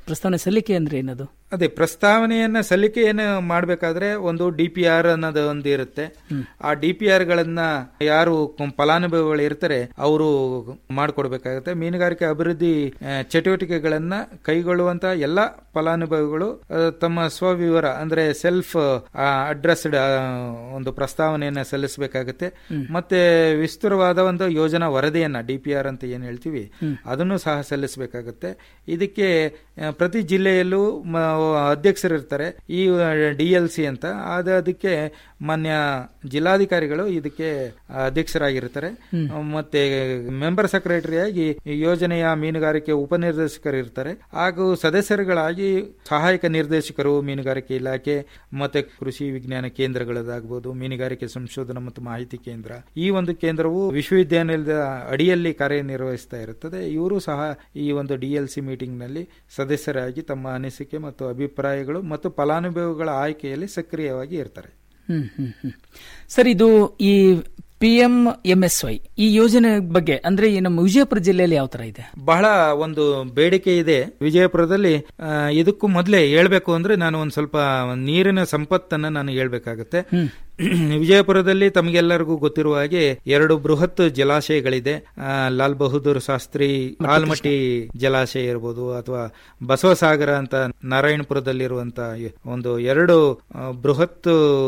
ಪ್ರಸ್ತಾವನೆ ಸಲ್ಲಿಕೆ ಅಂದ್ರೆ ಏನದು ಅದೇ ಪ್ರಸ್ತಾವನೆಯನ್ನ ಸಲ್ಲಿಕೆಯನ್ನು ಮಾಡಬೇಕಾದ್ರೆ ಒಂದು ಡಿ ಪಿ ಆರ್ ಅನ್ನೋದು ಒಂದು ಇರುತ್ತೆ ಆ ಡಿ ಪಿ ಆರ್ ಗಳನ್ನ ಯಾರು ಕ- ಫಲಾನುಭವಿಗಳು ಇರ್ತಾರೆ ಅವರು ಮಾಡಿಕೊಡ್ಬೇಕಾಗುತ್ತೆ ಮೀನುಗಾರಿಕೆ ಅಭಿವೃದ್ಧಿ ಆ, ಚಟುವಟಿಕೆಗಳನ್ನ ಕೈಗೊಳ್ಳುವಂತ ಎಲ್ಲ ಫಲಾನುಭವಿಗಳು ಆ, ತಮ್ಮ ಸ್ವವಿವರ ಅಂದ್ರೆ ಸೆಲ್ಫ್ ಅಡ್ರೆಸ್ಡ್ ಒಂದು ಪ್ರಸ್ತಾವನೆಯನ್ನ ಸಲ್ಲಿಸಬೇಕಾಗುತ್ತೆ ಮತ್ತೆ ವಿಸ್ತೃತವಾದ ಒಂದು ಯೋಜನಾ ವರದಿಯನ್ನ ಡಿ ಪಿ ಆರ್ ಅಂತ ಏನ್ ಹೇಳ್ತೀವಿ ಅದನ್ನು ಸಹ ಸಲ್ಲಿಸಬೇಕಾಗುತ್ತೆ ಇದಕ್ಕೆ ಆ, ಪ್ರತಿ ಜಿಲ್ಲೆಯಲ್ಲೂ ಮ- ಅಧ್ಯಕ್ಷರಿರ್ತಾರೆ ಈ ಡಿ ಎಲ್ ಸಿ ಅಂತ ಆದ ಅದಕ್ಕೆ ಮಾನ್ಯ ಜಿಲ್ಲಾಧಿಕಾರಿಗಳು ಇದಕ್ಕೆ ಅಧ್ಯಕ್ಷರಾಗಿರ್ತಾರೆ ಮತ್ತೆ ಮೆಂಬರ್ ಸೆಕ್ರೆಟರಿಯಾಗಿ ಈ ಯೋಜನೆಯ ಮೀನುಗಾರಿಕೆ ಉಪನಿರ್ದೇಶಕರು ಇರ್ತಾರೆ ಹಾಗೂ ಸದಸ್ಯರುಗಳಾಗಿ ಸಹಾಯಕ ನಿರ್ದೇಶಕರು ಮೀನುಗಾರಿಕೆ ಇಲಾಖೆ ಮತ್ತೆ ಕೃಷಿ ವಿಜ್ಞಾನ ಕೇಂದ್ರಗಳದಾಗಬಹುದು ಮೀನುಗಾರಿಕೆ ಸಂಶೋಧನಾ ಮತ್ತು ಮಾಹಿತಿ ಕೇಂದ್ರ ಈ ಒಂದು ಕೇಂದ್ರವು ವಿಶ್ವವಿದ್ಯಾನಿಲಯದ ಅಡಿಯಲ್ಲಿ ಕಾರ್ಯನಿರ್ವಹಿಸ್ತಾ ಇರುತ್ತದೆ ಇವರು ಸಹ ಈ ಒಂದು ಡಿ ಎಲ್ ಸಿ ಮೀಟಿಂಗ್ ನಲ್ಲಿ ಸದಸ್ಯರಾಗಿ ತಮ್ಮ ಅನಿಸಿಕೆ ಮತ್ತು ಅಭಿಪ್ರಾಯಗಳು ಮತ್ತು ಫಲಾನುಭವಿಗಳ ಆಯ್ಕೆಯಲ್ಲಿ ಸಕ್ರಿಯವಾಗಿ ಇರ್ತಾರೆ ಹ್ಮ್ ಹ್ಮ್ ಹ್ಮ್ ಸರ್ ಇದು ಈ P M M S Y ಈ ಯೋಜನೆ ಬಗ್ಗೆ ಅಂದ್ರೆ ಈ ನಮ್ಮ ವಿಜಯಪುರ ಜಿಲ್ಲೆಯಲ್ಲಿ ಯಾವ ತರ ಇದೆ ಬಹಳ ಒಂದು ಬೇಡಿಕೆ ಇದೆ ವಿಜಯಪುರದಲ್ಲಿ ಆ, ಇದಕ್ಕೂ ಮೊದಲೇ ಹೇಳ್ಬೇಕು ಅಂದ್ರೆ ನಾನು ಒಂದ್ ಸ್ವಲ್ಪ ನೀರಿನ ಸಂಪತ್ತನ್ನ ನಾನು ಹೇಳ್ಬೇಕಾಗತ್ತೆ ವಿಜಯಪುರದಲ್ಲಿ ತಮಗೆಲ್ಲರಿಗೂ ಗೊತ್ತಿರುವ ಹಾಗೆ ಎರಡು ಬೃಹತ್ ಜಲಾಶಯಗಳಿದೆ ಆ, ಲಾಲ್ ಬಹದ್ದೂರ್ ಶಾಸ್ತ್ರಿ ಆಲ್ಮಟ್ಟಿ ಜಲಾಶಯ ಇರ್ಬೋದು ಅಥವಾ ಬಸವಸಾಗರ ಅಂತ ನಾರಾಯಣಪುರದಲ್ಲಿರುವಂತ ಒಂದು ಎರಡು ಆ, ಬೃಹತ್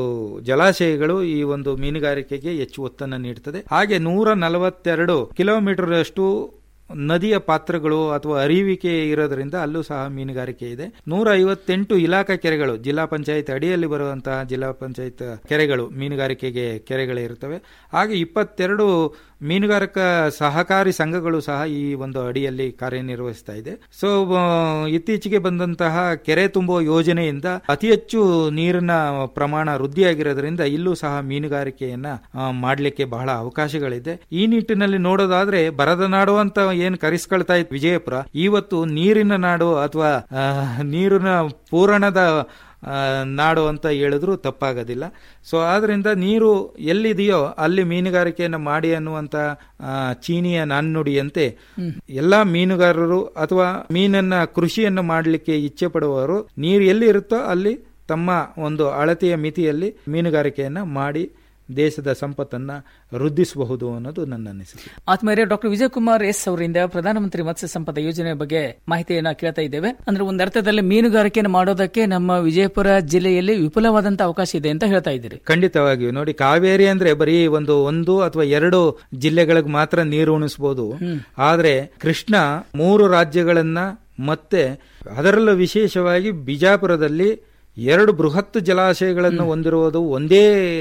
ಜಲಾಶಯಗಳು ಈ ಒಂದು ಮೀನುಗಾರಿಕೆಗೆ ಹೆಚ್ಚು ಒತ್ತನ್ನು ನೀಡುತ್ತದೆ ಹಾಗೆ ನೂರ ನಲವತ್ತೆರಡು ಕಿಲೋಮೀಟರ್ ಅಷ್ಟು ನದಿಯ ಪಾತ್ರಗಳು ಅಥವಾ ಅರಿವಿಕೆ ಇರೋದ್ರಿಂದ ಅಲ್ಲೂ ಸಹ ಮೀನುಗಾರಿಕೆ ಇದೆ ನೂರ ಐವತ್ತೆಂಟು ಇಲಾಖಾ ಕೆರೆಗಳು ಜಿಲ್ಲಾ ಪಂಚಾಯತ್ ಅಡಿಯಲ್ಲಿ ಬರುವಂತಹ ಜಿಲ್ಲಾ ಪಂಚಾಯತ್ ಕೆರೆಗಳು ಮೀನುಗಾರಿಕೆಗೆ ಕೆರೆಗಳು ಇರುತ್ತವೆ ಹಾಗೆ ಇಪ್ಪತ್ತೆರಡು ಮೀನುಗಾರಿಕಾ ಸಹಕಾರಿ ಸಂಘಗಳು ಸಹ ಈ ಒಂದು ಅಡಿಯಲ್ಲಿ ಕಾರ್ಯನಿರ್ವಹಿಸ್ತಾ ಇದೆ ಸೊ ಆ, ಇತ್ತೀಚೆಗೆ ಬಂದಂತಹ ಕೆರೆ ತುಂಬುವ ಯೋಜನೆಯಿಂದ ಅತಿ ಹೆಚ್ಚು ನೀರಿನ ಪ್ರಮಾಣ ವೃದ್ಧಿಯಾಗಿರೋದ್ರಿಂದ ಇಲ್ಲೂ ಸಹ ಮೀನುಗಾರಿಕೆಯನ್ನ ಆ, ಮಾಡ್ಲಿಕ್ಕೆ ಬಹಳ ಅವಕಾಶಗಳಿದೆ ಈ ನಿಟ್ಟಿನಲ್ಲಿ ನೋಡೋದಾದ್ರೆ ಬರದ ನಾಡು ಅಂತ ಏನ್ ಕರೆಸ್ಕೊಳ್ತಾ ಇತ್ತು ವಿಜಯಪುರ ಇವತ್ತು ನೀರಿನ ನಾಡು ಅಥವಾ ಆ, ನೀರಿನ ಪೂರಣದ ಆ, ನಾಡು ಅಂತ ಹೇಳಿದ್ರು ತಪ್ಪಾಗೋದಿಲ್ಲ ಸೊ ಆದ್ರಿಂದ ನೀರು ಎಲ್ಲಿದೆಯೋ ಅಲ್ಲಿ ಮೀನುಗಾರಿಕೆಯನ್ನು ಮಾಡಿ ಅನ್ನುವಂತ ಆ, ಚೀನಿಯ ನಾಣ್ಣುಡಿಯಂತೆ ಎಲ್ಲಾ ಮೀನುಗಾರರು ಅಥವಾ ಮೀನನ್ನ ಕೃಷಿಯನ್ನು ಮಾಡಲಿಕ್ಕೆ ಇಚ್ಛೆ ಪಡುವವರು ನೀರು ಎಲ್ಲಿ ಇರುತ್ತೋ ಅಲ್ಲಿ ತಮ್ಮ ಒಂದು ಅಳತೆಯ ಮಿತಿಯಲ್ಲಿ ಮೀನುಗಾರಿಕೆಯನ್ನ ಮಾಡಿ ದೇಶದ ಸಂಪತ್ತನ್ನ ವೃದ್ಧಿಸಬಹುದು ಅನ್ನೋದು ನನ್ನ ಅನಿಸಿಕೆ ಆತ್ಮೀಯರೇ ಡಾಕ್ಟರ್ ವಿಜಯಕುಮಾರ್ ಎಸ್ ಅವರಿಂದ ಪ್ರಧಾನಮಂತ್ರಿ ಮತ್ಸ್ಯ ಸಂಪದ ಯೋಜನೆ ಬಗ್ಗೆ ಮಾಹಿತಿಯನ್ನ ಕೇಳ್ತಾ ಇದ್ದೇವೆ ಅಂದ್ರೆ ಒಂದು ಅರ್ಥದಲ್ಲಿ ಮೀನುಗಾರಿಕೆಯನ್ನು ಮಾಡೋದಕ್ಕೆ ನಮ್ಮ ವಿಜಯಪುರ ಜಿಲ್ಲೆಯಲ್ಲಿ ವಿಪುಲವಾದಂತಹ ಅವಕಾಶ ಇದೆ ಅಂತ ಹೇಳ್ತಾ ಇದ್ದೀರಿ ಖಂಡಿತವಾಗಿಯೂ ನೋಡಿ ಕಾವೇರಿ ಅಂದ್ರೆ ಬರೀ ಒಂದು ಒಂದು ಅಥವಾ ಎರಡು ಜಿಲ್ಲೆಗಳಿಗೆ ಮಾತ್ರ ನೀರು ಉಣಿಸಬಹುದು ಆದ್ರೆ ಕೃಷ್ಣ ಮೂರು ರಾಜ್ಯಗಳನ್ನ ಮತ್ತೆ ಅದರಲ್ಲೂ ವಿಶೇಷವಾಗಿ ಬಿಜಾಪುರದಲ್ಲಿ ಎರಡು ಬೃಹತ್ ಜಲಾಶಯಗಳನ್ನು ಹೊಂದಿರುವುದು ಒಂದೇ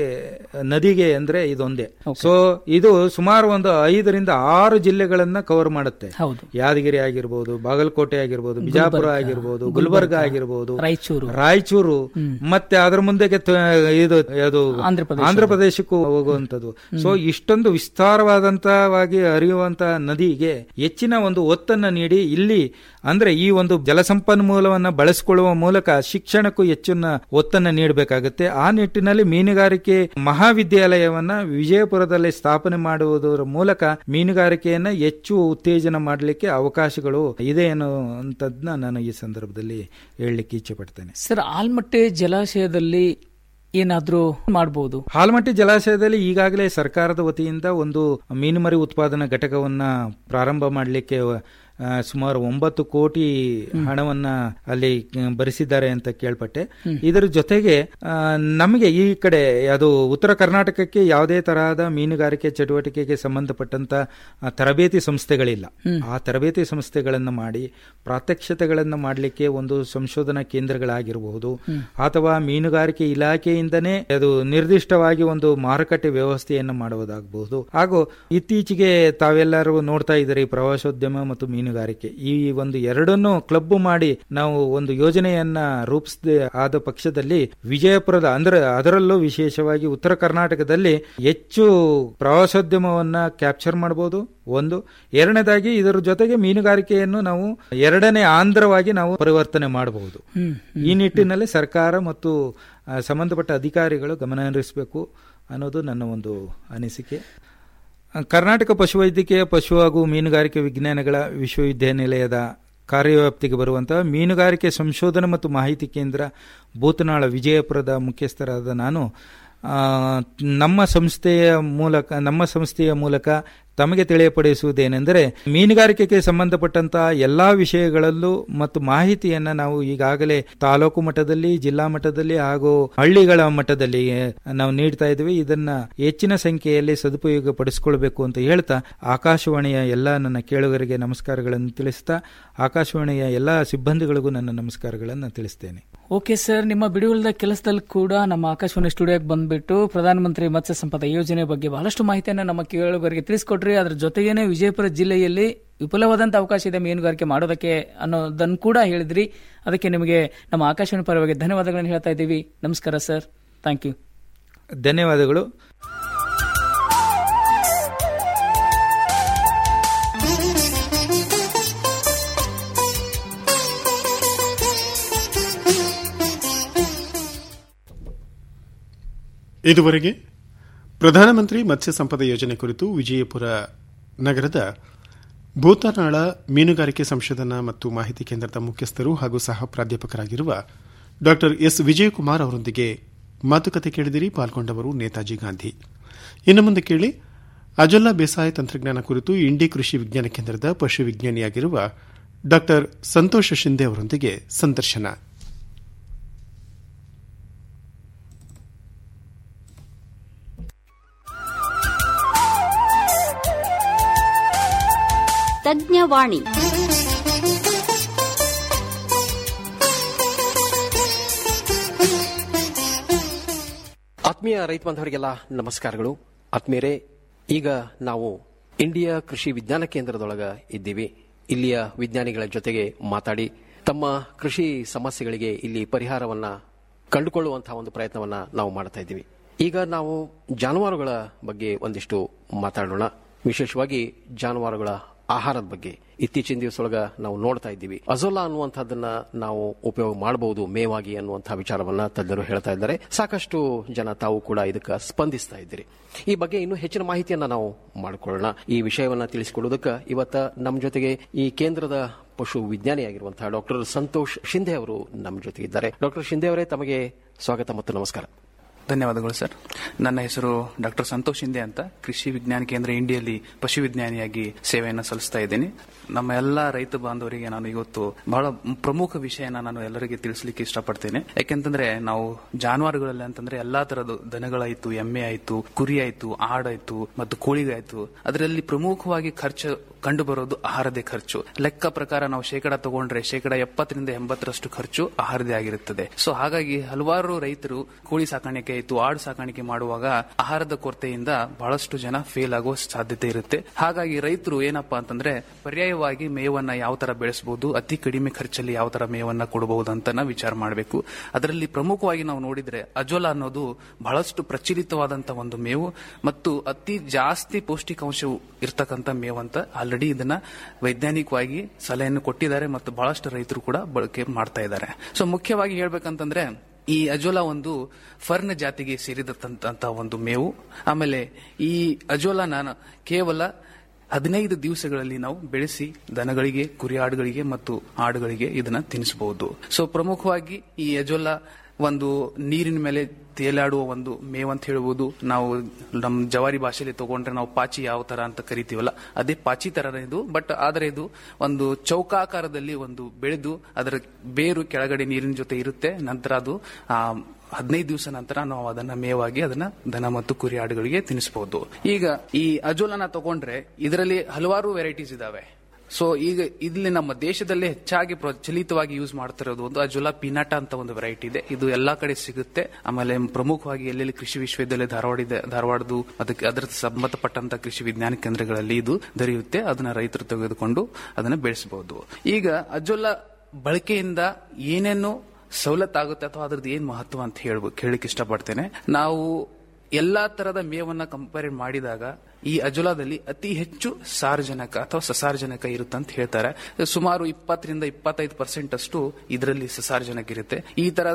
ನದಿಗೆ ಅಂದ್ರೆ ಇದೊಂದೇ ಸೊ ಇದು ಸುಮಾರು ಒಂದು ಐದರಿಂದ ಆರು ಜಿಲ್ಲೆಗಳನ್ನ ಕವರ್ ಮಾಡುತ್ತೆ ಹೌದು ಯಾದಗಿರಿ ಆಗಿರ್ಬೋದು ಬಾಗಲಕೋಟೆ ಆಗಿರ್ಬೋದು ಬಿಜಾಪುರ ಆಗಿರ್ಬೋದು ಗುಲ್ಬರ್ಗ ಆಗಿರ್ಬೋದು ರಾಯಚೂರು ರಾಯಚೂರು ಮತ್ತೆ ಅದರ ಮುಂದೆಗೆ ತ- ಇದು ಅದು ಆಂಧ್ರಪ್ರದೇಶ. ಆಂಧ್ರ ಪ್ರದೇಶಕ್ಕೂ ಹೋಗುವಂತದ್ದು ಸೊ ಇಷ್ಟೊಂದು ವಿಸ್ತಾರವಾದಂತವಾಗಿ ಹರಿಯುವಂತ ನದಿಗೆ ಹೆಚ್ಚಿನ ಒಂದು ಒತ್ತನ್ನ ನೀಡಿ ಇಲ್ಲಿ ಅಂದ್ರೆ ಈ ಒಂದು ಜಲಸಂಪನ್ಮೂಲವನ್ನ ಬಳಸಿಕೊಳ್ಳುವ ಮೂಲಕ ಶಿಕ್ಷಣಕ್ಕೂ ಹೆಚ್ಚಿನ ಒತ್ತನ್ನ ನೀಡಬೇಕಾಗುತ್ತೆ ಆ ನಿಟ್ಟಿನಲ್ಲಿ ಮೀನುಗಾರಿಕೆ ಮಹಾವಿದ್ಯಾಲಯವನ್ನ ವಿಜಯಪುರದಲ್ಲಿ ಸ್ಥಾಪನೆ ಮಾಡುವುದರ ಮೂಲಕ ಮೀನುಗಾರಿಕೆಯನ್ನ ಹೆಚ್ಚು ಉತ್ತೇಜನ ಮಾಡಲಿಕ್ಕೆ ಅವಕಾಶಗಳು ಇದೆ ಅನ್ನುವಂಥದ್ದನ್ನ ನಾನು ಈ ಸಂದರ್ಭದಲ್ಲಿ ಹೇಳಲಿಕ್ಕೆ ಇಚ್ಛೆ ಪಡ್ತೇನೆ ಸರ್ ಆಲ್ಮಟ್ಟೆ ಜಲಾಶಯದಲ್ಲಿ ಏನಾದ್ರೂ ಮಾಡಬಹುದು ಹಾಲ್ಮಟ್ಟಿ ಜಲಾಶಯದಲ್ಲಿ ಈಗಾಗಲೇ ಸರ್ಕಾರದ ವತಿಯಿಂದ ಒಂದು ಮೀನುಮರಿ ಉತ್ಪಾದನಾ ಘಟಕವನ್ನ ಪ್ರಾರಂಭ ಮಾಡಲಿಕ್ಕೆ ಆ, ಸುಮಾರು ಒಂಬತ್ತು ಕೋಟಿ ಹಣವನ್ನ ಅಲ್ಲಿ ಆ, ಭರಿಸಿದ್ದಾರೆ ಅಂತ ಕೇಳ್ಪಟ್ಟೆ ಇದರ ಜೊತೆಗೆ ಆ, ನಮಗೆ ಈ ಕಡೆ ಅದು ಉತ್ತರ ಕರ್ನಾಟಕಕ್ಕೆ ಯಾವುದೇ ತರಹದ ಮೀನುಗಾರಿಕೆ ಚಟುವಟಿಕೆಗೆ ಸಂಬಂಧಪಟ್ಟಂತ ಆ, ತರಬೇತಿ ಸಂಸ್ಥೆಗಳಿಲ್ಲ ಆ ತರಬೇತಿ ಸಂಸ್ಥೆಗಳನ್ನು ಮಾಡಿ ಪ್ರಾತ್ಯಕ್ಷತೆಗಳನ್ನು ಮಾಡಲಿಕ್ಕೆ ಒಂದು ಸಂಶೋಧನಾ ಕೇಂದ್ರಗಳಾಗಿರಬಹುದು ಅಥವಾ ಮೀನುಗಾರಿಕೆ ಇಲಾಖೆಯಿಂದನೇ ಅದು ನಿರ್ದಿಷ್ಟವಾಗಿ ಒಂದು ಮಾರುಕಟ್ಟೆ ವ್ಯವಸ್ಥೆಯನ್ನು ಮಾಡುವುದಾಗಬಹುದು ಹಾಗೂ ಇತ್ತೀಚೆಗೆ ತಾವೆಲ್ಲರೂ ನೋಡ್ತಾ ಇದ್ದೀರಿ ಪ್ರವಾಸೋದ್ಯಮ ಮತ್ತು ಮೀನುಗಾರಿಕೆ ಈ ಒಂದು ಎರಡನ್ನು ಕ್ಲಬ್ ಮಾಡಿ ನಾವು ಒಂದು ಯೋಜನೆಯನ್ನ ರೂಪಿಸದೆ ಆದ ಪಕ್ಷದಲ್ಲಿ ವಿಜಯಪುರದ ಅಂದ್ರೆ ಅದರಲ್ಲೂ ವಿಶೇಷವಾಗಿ ಉತ್ತರ ಕರ್ನಾಟಕದಲ್ಲಿ ಹೆಚ್ಚು ಪ್ರವಾಸೋದ್ಯಮವನ್ನ ಕ್ಯಾಪ್ಚರ್ ಮಾಡಬಹುದು ಒಂದು ಎರಡನೇದಾಗಿ ಇದರ ಜೊತೆಗೆ ಮೀನುಗಾರಿಕೆಯನ್ನು ನಾವು ಎರಡನೇ ಆಂಧ್ರವಾಗಿ ನಾವು ಪರಿವರ್ತನೆ ಮಾಡಬಹುದು ಈ ನಿಟ್ಟಿನಲ್ಲಿ ಸರ್ಕಾರ ಮತ್ತು ಆ, ಸಂಬಂಧಪಟ್ಟ ಅಧಿಕಾರಿಗಳು ಗಮನ ಹರಿಸಬೇಕು ಅನ್ನೋದು ನನ್ನ ಒಂದು ಅನಿಸಿಕೆ ಆ, ಕರ್ನಾಟಕ ಪಶುವೈದ್ಯಕೀಯ ಪಶು ಹಾಗೂ ಮೀನುಗಾರಿಕೆ ವಿಜ್ಞಾನಗಳ ವಿಶ್ವವಿದ್ಯಾನಿಲಯದ ಕಾರ್ಯವ್ಯಾಪ್ತಿಗೆ ಬರುವಂತಹ ಮೀನುಗಾರಿಕೆ ಸಂಶೋಧನೆ ಮತ್ತು ಮಾಹಿತಿ ಕೇಂದ್ರ ಭೂತನಾಳ ವಿಜಯಪುರದ ಮುಖ್ಯಸ್ಥರಾದ ನಾನು ಆ, ನಮ್ಮ ಸಂಸ್ಥೆಯ ಮೂಲಕ ನಮ್ಮ ಸಂಸ್ಥೆಯ ಮೂಲಕ ತಮಗೆ ತಿಳಿಯಪಡಿಸುವುದೇನೆಂದರೆ ಮೀನುಗಾರಿಕೆಗೆ ಸಂಬಂಧಪಟ್ಟಂತಹ ಎಲ್ಲಾ ವಿಷಯಗಳಲ್ಲೂ ಮತ್ತು ಮಾಹಿತಿಯನ್ನ ನಾವು ಈಗಾಗಲೇ ತಾಲೂಕು ಮಟ್ಟದಲ್ಲಿ ಜಿಲ್ಲಾ ಮಟ್ಟದಲ್ಲಿ ಹಾಗೂ ಹಳ್ಳಿಗಳ ಮಟ್ಟದಲ್ಲಿ ನಾವು ನೀಡ್ತಾ ಇದ್ದೀವಿ ಇದನ್ನ ಹೆಚ್ಚಿನ ಸಂಖ್ಯೆಯಲ್ಲಿ ಸದುಪಯೋಗ ಪಡಿಸಿಕೊಳ್ಬೇಕು ಅಂತ ಹೇಳ್ತಾ ಆಕಾಶವಾಣಿಯ ಎಲ್ಲ ನನ್ನ ಕೇಳುಗರಿಗೆ ನಮಸ್ಕಾರಗಳನ್ನು ತಿಳಿಸ್ತಾ ಆಕಾಶವಾಣಿಯ ಎಲ್ಲ ಸಿಬ್ಬಂದಿಗಳಿಗೂ ನನ್ನ ನಮಸ್ಕಾರಗಳನ್ನು ತಿಳಿಸ್ತೇನೆ ಓಕೆ ಸರ್ ನಿಮ್ಮ ಬಿಡುಗಡೆ ಕೆಲಸದಲ್ಲಿ ಕೂಡ ನಮ್ಮ ಆಕಾಶವಾಣಿ ಸ್ಟುಡಿಯೋಗೆ ಬಂದ್ಬಿಟ್ಟು ಪ್ರಧಾನಮಂತ್ರಿ ಮತ್ಸ್ಯ ಸಂಪದ ಯೋಜನೆ ಬಗ್ಗೆ ಬಹಳಷ್ಟು ಮಾಹಿತಿಯನ್ನು ನಮ್ಮ ಕೇಳುಗರಿಗೆ ತಿಳಿಸ್ಕೊಟ್ರಿ ಅದ್ರ ಜೊತೆಗೇನೆ ವಿಜಯಪುರ ಜಿಲ್ಲೆಯಲ್ಲಿ ವಿಪುಲವಾದಂಥ ಅವಕಾಶ ಇದೆ ಮೀನುಗಾರಿಕೆ ಮಾಡೋದಕ್ಕೆ ಅನ್ನೋದನ್ನು ಕೂಡ ಹೇಳಿದ್ರಿ ಅದಕ್ಕೆ ನಿಮಗೆ ನಮ್ಮ ಆಕಾಶವಾಣಿ ಪರವಾಗಿ ಧನ್ಯವಾದಗಳನ್ನು ಹೇಳ್ತಾ ಇದ್ದೀವಿ ನಮಸ್ಕಾರ ಸರ್ ಥ್ಯಾಂಕ್ ಯು ಧನ್ಯವಾದಗಳು ಇದುವರೆಗೆ ಪ್ರಧಾನಮಂತ್ರಿ ಮತ್ಸ್ಯ ಸಂಪದ ಯೋಜನೆ ಕುರಿತು ವಿಜಯಪುರ ನಗರದ ಭೂತನಾಳ ಮೀನುಗಾರಿಕೆ ಸಂಶೋಧನಾ ಮತ್ತು ಮಾಹಿತಿ ಕೇಂದ್ರದ ಮುಖ್ಯಸ್ಥರು ಹಾಗೂ ಸಹ ಪ್ರಾಧ್ಯಾಪಕರಾಗಿರುವ ಡಾ ಎಸ್ ವಿಜಯಕುಮಾರ್ ಅವರೊಂದಿಗೆ ಮಾತುಕತೆ ಕೇಳಿದಿರಿ ಪಾಲ್ಗೊಂಡವರು ನೇತಾಜಿ ಗಾಂಧಿ ಇನ್ನು ಮುಂದೆ ಕೇಳಿ ಅಜೊಲ್ಲಾ ಬೇಸಾಯ ತಂತ್ರಜ್ಞಾನ ಕುರಿತು ಇಂಡಿ ಕೃಷಿ ವಿಜ್ಞಾನ ಕೇಂದ್ರದ ಪಶು ವಿಜ್ಞಾನಿಯಾಗಿರುವ ಡಾ ಸಂತೋಷ ಶಿಂದೆ ಅವರೊಂದಿಗೆ ಸಂದರ್ಶನ ತಜ್ಞವಾಣಿ ಆತ್ಮೀಯ ರೈತ ಬಾಂಧವರಿಗೆಲ್ಲ ನಮಸ್ಕಾರಗಳು ಆತ್ಮೀಯರೇ ಈಗ ನಾವು ಇಂಡಿಯಾ ಕೃಷಿ ವಿಜ್ಞಾನ ಕೇಂದ್ರದೊಳಗ ಇದ್ದೀವಿ ಇಲ್ಲಿಯ ವಿಜ್ಞಾನಿಗಳ ಜೊತೆಗೆ ಮಾತಾಡಿ ತಮ್ಮ ಕೃಷಿ ಸಮಸ್ಯೆಗಳಿಗೆ ಇಲ್ಲಿ ಪರಿಹಾರವನ್ನ ಕಂಡುಕೊಳ್ಳುವಂತಹ ಒಂದು ಪ್ರಯತ್ನವನ್ನ ನಾವು ಮಾಡ್ತಾ ಇದ್ದೀವಿ ಈಗ ನಾವು ಜಾನುವಾರುಗಳ ಬಗ್ಗೆ ಒಂದಿಷ್ಟು ಮಾತಾಡೋಣ ವಿಶೇಷವಾಗಿ ಜಾನುವಾರುಗಳ ಆಹಾರದ ಬಗ್ಗೆ ಇತ್ತೀಚಿನ ದಿವಸದೊಳಗ ನಾವು ನೋಡ್ತಾ ಇದ್ದೀವಿ ಅಜೋಲಾ ಅನ್ನುವಂಥದ್ದನ್ನ ನಾವು ಉಪಯೋಗ ಮಾಡಬಹುದು ಮೇವಾಗಿ ಅನ್ನುವಂತಹ ವಿಚಾರವನ್ನ ತಜ್ಞರು ಹೇಳ್ತಾ ಇದ್ದಾರೆ ಸಾಕಷ್ಟು ಜನ ತಾವು ಕೂಡ ಇದಕ್ಕೆ ಸ್ಪಂದಿಸ್ತಾ ಇದ್ದೀರಿ ಈ ಬಗ್ಗೆ ಇನ್ನೂ ಹೆಚ್ಚಿನ ಮಾಹಿತಿಯನ್ನ ನಾವು ಮಾಡಿಕೊಳ್ಳೋಣ ಈ ವಿಷಯವನ್ನ ತಿಳಿಸಿಕೊಡೋದಕ್ಕೆ ಇವತ್ತ ನಮ್ಮ ಜೊತೆಗೆ ಈ ಕೇಂದ್ರದ ಪಶು ವಿಜ್ಞಾನಿಯಾಗಿರುವಂತಹ ಡಾಕ್ಟರ್ ಸಂತೋಷ್ ಶಿಂದೆ ಅವರು ನಮ್ಮ ಜೊತೆಗಿದ್ದಾರೆ ಡಾಕ್ಟರ್ ಶಿಂದೆ ಅವರೇ ತಮಗೆ ಸ್ವಾಗತ ಮತ್ತು ನಮಸ್ಕಾರ ಧನ್ಯವಾದಗಳು ಸರ್ ನನ್ನ ಹೆಸರು ಡಾಕ್ಟರ್ ಸಂತೋಷ್ ಹಿಂದೆ ಅಂತ ಕೃಷಿ ವಿಜ್ಞಾನ ಕೇಂದ್ರ ಇಂಡಿಯಲ್ಲಿ ಪಶು ವಿಜ್ಞಾನಿಯಾಗಿ ಸೇವೆಯನ್ನು ಸಲ್ಲಿಸ್ತಾ ಇದ್ದೀನಿ ನಮ್ಮ ಎಲ್ಲ ರೈತ ಬಾಂಧವರಿಗೆ ನಾನು ಇವತ್ತು ಬಹಳ ಪ್ರಮುಖ ವಿಷಯನ ನಾನು ಎಲ್ಲರಿಗೆ ತಿಳಿಸ್ಲಿಕ್ಕೆ ಇಷ್ಟಪಡ್ತೇನೆ ಯಾಕೆಂತಂದ್ರೆ ನಾವು ಜಾನುವಾರುಗಳಲ್ಲಿ ಅಂತಂದ್ರೆ ಎಲ್ಲಾ ತರದ ದನಗಳಾಯ್ತು ಎಮ್ಮೆ ಆಯ್ತು ಕುರಿ ಆಯ್ತು ಆಡಾಯ್ತು ಮತ್ತು ಕೋಳಿಗಾಯ್ತು ಅದರಲ್ಲಿ ಪ್ರಮುಖವಾಗಿ ಖರ್ಚು ಕಂಡು ಬರೋದು ಆಹಾರದೇ ಖರ್ಚು ಲೆಕ್ಕ ಪ್ರಕಾರ ನಾವು ಶೇಕಡ ತಗೊಂಡ್ರೆ ಶೇಕಡ ಎಪ್ಪತ್ತರಿಂದ ಎಂಬತ್ತರಷ್ಟು ಖರ್ಚು ಆಹಾರದೇ ಆಗಿರುತ್ತದೆ ಸೊ ಹಾಗಾಗಿ ಹಲವಾರು ರೈತರು ಕೋಳಿ ಸಾಕಾಣಿಕೆ ಆಯ್ತು ಆಡು ಸಾಕಾಣಿಕೆ ಮಾಡುವಾಗ ಆಹಾರದ ಕೊರತೆಯಿಂದ ಬಹಳಷ್ಟು ಜನ ಫೇಲ್ ಆಗುವ ಸಾಧ್ಯತೆ ಇರುತ್ತೆ ಹಾಗಾಗಿ ರೈತರು ಏನಪ್ಪಾ ಅಂತಂದ್ರೆ ಪರ್ಯಾಯವಾಗಿ ಮೇವನ್ನ ಯಾವ ತರ ಬೆಳೆಸಬಹುದು ಅತಿ ಕಡಿಮೆ ಖರ್ಚಲ್ಲಿ ಯಾವ ತರ ಮೇವನ್ನ ಕೊಡಬಹುದು ಅಂತ ನಾವು ವಿಚಾರ ಮಾಡಬೇಕು ಅದರಲ್ಲಿ ಪ್ರಮುಖವಾಗಿ ನಾವು ನೋಡಿದ್ರೆ ಅಜೋಲಾ ಅನ್ನೋದು ಬಹಳಷ್ಟು ಪ್ರಚಲಿತವಾದಂತಹ ಒಂದು ಮೇವು ಮತ್ತು ಅತಿ ಜಾಸ್ತಿ ಪೌಷ್ಟಿಕಾಂಶವು ಇರ್ತಕ್ಕಂಥ ಮೇವು ಅಂತ ಆಲ್ರೆಡಿ ಇದನ್ನ ವೈಜ್ಞಾನಿಕವಾಗಿ ಸಲಹೆಯನ್ನು ಕೊಟ್ಟಿದ್ದಾರೆ ಮತ್ತು ಬಹಳಷ್ಟು ರೈತರು ಕೂಡ ಬಳಕೆ ಮಾಡ್ತಾ ಇದ್ದಾರೆ ಸೊ ಮುಖ್ಯವಾಗಿ ಹೇಳ್ಬೇಕಂತಂದ್ರೆ ಈ ಅಜೋಲಾ ಒಂದು ಫರ್ನ್ ಜಾತಿಗೆ ಸೇರಿದಂತಹ ಒಂದು ಮೇವು ಆಮೇಲೆ ಈ ಅಜೋಲಾನ ಕೇವಲ ಹದಿನೈದು ದಿವಸಗಳಲ್ಲಿ ನಾವು ಬೆಳೆಸಿ ದನಗಳಿಗೆ ಕುರಿ ಆಡುಗಳಿಗೆ ಮತ್ತು ಆಡುಗಳಿಗೆ ಇದನ್ನ ತಿನ್ನಿಸಬಹುದು ಸೊ ಪ್ರಮುಖವಾಗಿ ಈ ಅಜೋಲಾ ಒಂದು ನೀರಿನ ಮೇಲೆ ತೇಲಾಡುವ ಒಂದು ಮೇವ್ ಅಂತ ಹೇಳ್ಬೋದು ನಾವು ನಮ್ಮ ಜವಾರಿ ಭಾಷೆಯಲ್ಲಿ ತಗೊಂಡ್ರೆ ನಾವು ಪಾಚಿ ಯಾವ ತರ ಅಂತ ಕರಿತೀವಲ್ಲ ಅದೇ ಪಾಚಿ ತರ ಇದು ಬಟ್ ಆದ್ರೆ ಇದು ಒಂದು ಚೌಕಾಕಾರದಲ್ಲಿ ಒಂದು ಬೆಳೆದು ಅದರ ಬೇರು ಕೆಳಗಡೆ ನೀರಿನ ಜೊತೆ ಇರುತ್ತೆ ನಂತರ ಅದು ಆ ಹದಿನೈದು ದಿವಸ ನಂತರ ನಾವು ಅದನ್ನ ಮೇವಾಗಿ ಅದನ್ನ ದನ ಮತ್ತು ಕುರಿ ಆಡುಗಳಿಗೆ ತಿನ್ನಿಸಬಹುದು ಈಗ ಈ ಅಜೋಲನ ತಗೊಂಡ್ರೆ ಇದರಲ್ಲಿ ಹಲವಾರು ವೆರೈಟೀಸ್ ಇದಾವೆ ಸೊ ಈಗ ಇಲ್ಲಿ ನಮ್ಮ ದೇಶದಲ್ಲಿ ಹೆಚ್ಚಾಗಿ ಪ್ರಚಲಿತವಾಗಿ ಯೂಸ್ ಮಾಡ್ತಿರೋದು ಒಂದು ಅಜೋಲಾ ಪಿನಾಟ ಅಂತ ಒಂದು ವೆರೈಟಿ ಇದೆ ಇದು ಎಲ್ಲಾ ಕಡೆ ಸಿಗುತ್ತೆ ಆಮೇಲೆ ಪ್ರಮುಖವಾಗಿ ಎಲ್ಲೆಲ್ಲಿ ಕೃಷಿ ವಿಶ್ವವಿದ್ಯಾಲಯ ಧಾರವಾಡ ಇದೆ ಧಾರವಾಡದು ಅದಕ್ಕೆ ಅದರ ಸಂಬಂಧಪಟ್ಟಂತ ಕೃಷಿ ವಿಜ್ಞಾನ ಕೇಂದ್ರಗಳಲ್ಲಿ ಇದು ದೊರೆಯುತ್ತೆ ಅದನ್ನ ರೈತರು ತೆಗೆದುಕೊಂಡು ಅದನ್ನ ಬೆಳೆಸಬಹುದು ಈಗ ಅಜೋಲಾ ಬಳಕೆಯಿಂದ ಏನೇನು ಸವಲತ್ತಾಗುತ್ತೆ ಅಥವಾ ಅದ್ರದ್ದು ಏನ್ ಮಹತ್ವ ಅಂತ ಹೇಳ್ಬೇಕು ಹೇಳಕ್ ಇಷ್ಟಪಡ್ತೇನೆ ನಾವು ಎಲ್ಲಾ ತರದ ಮೇವನ್ನ ಕಂಪೇರ್ ಮಾಡಿದಾಗ ಈ ಅಜೋಲಾದಲ್ಲಿ ಅತಿ ಹೆಚ್ಚು ಸಾರಜನಕ ಅಥವಾ ಸಸಾರಜನಕ ಇರುತ್ತೆ ಅಂತ ಹೇಳ್ತಾರೆ ಸುಮಾರು ಇಪ್ಪತ್ತರಿಂದ ಇಪ್ಪತ್ತೈದು ಪರ್ಸೆಂಟ್ ಅಷ್ಟು ಇದರಲ್ಲಿ ಸಸಾರಜನಕ ಇರುತ್ತೆ ಈ ತರದ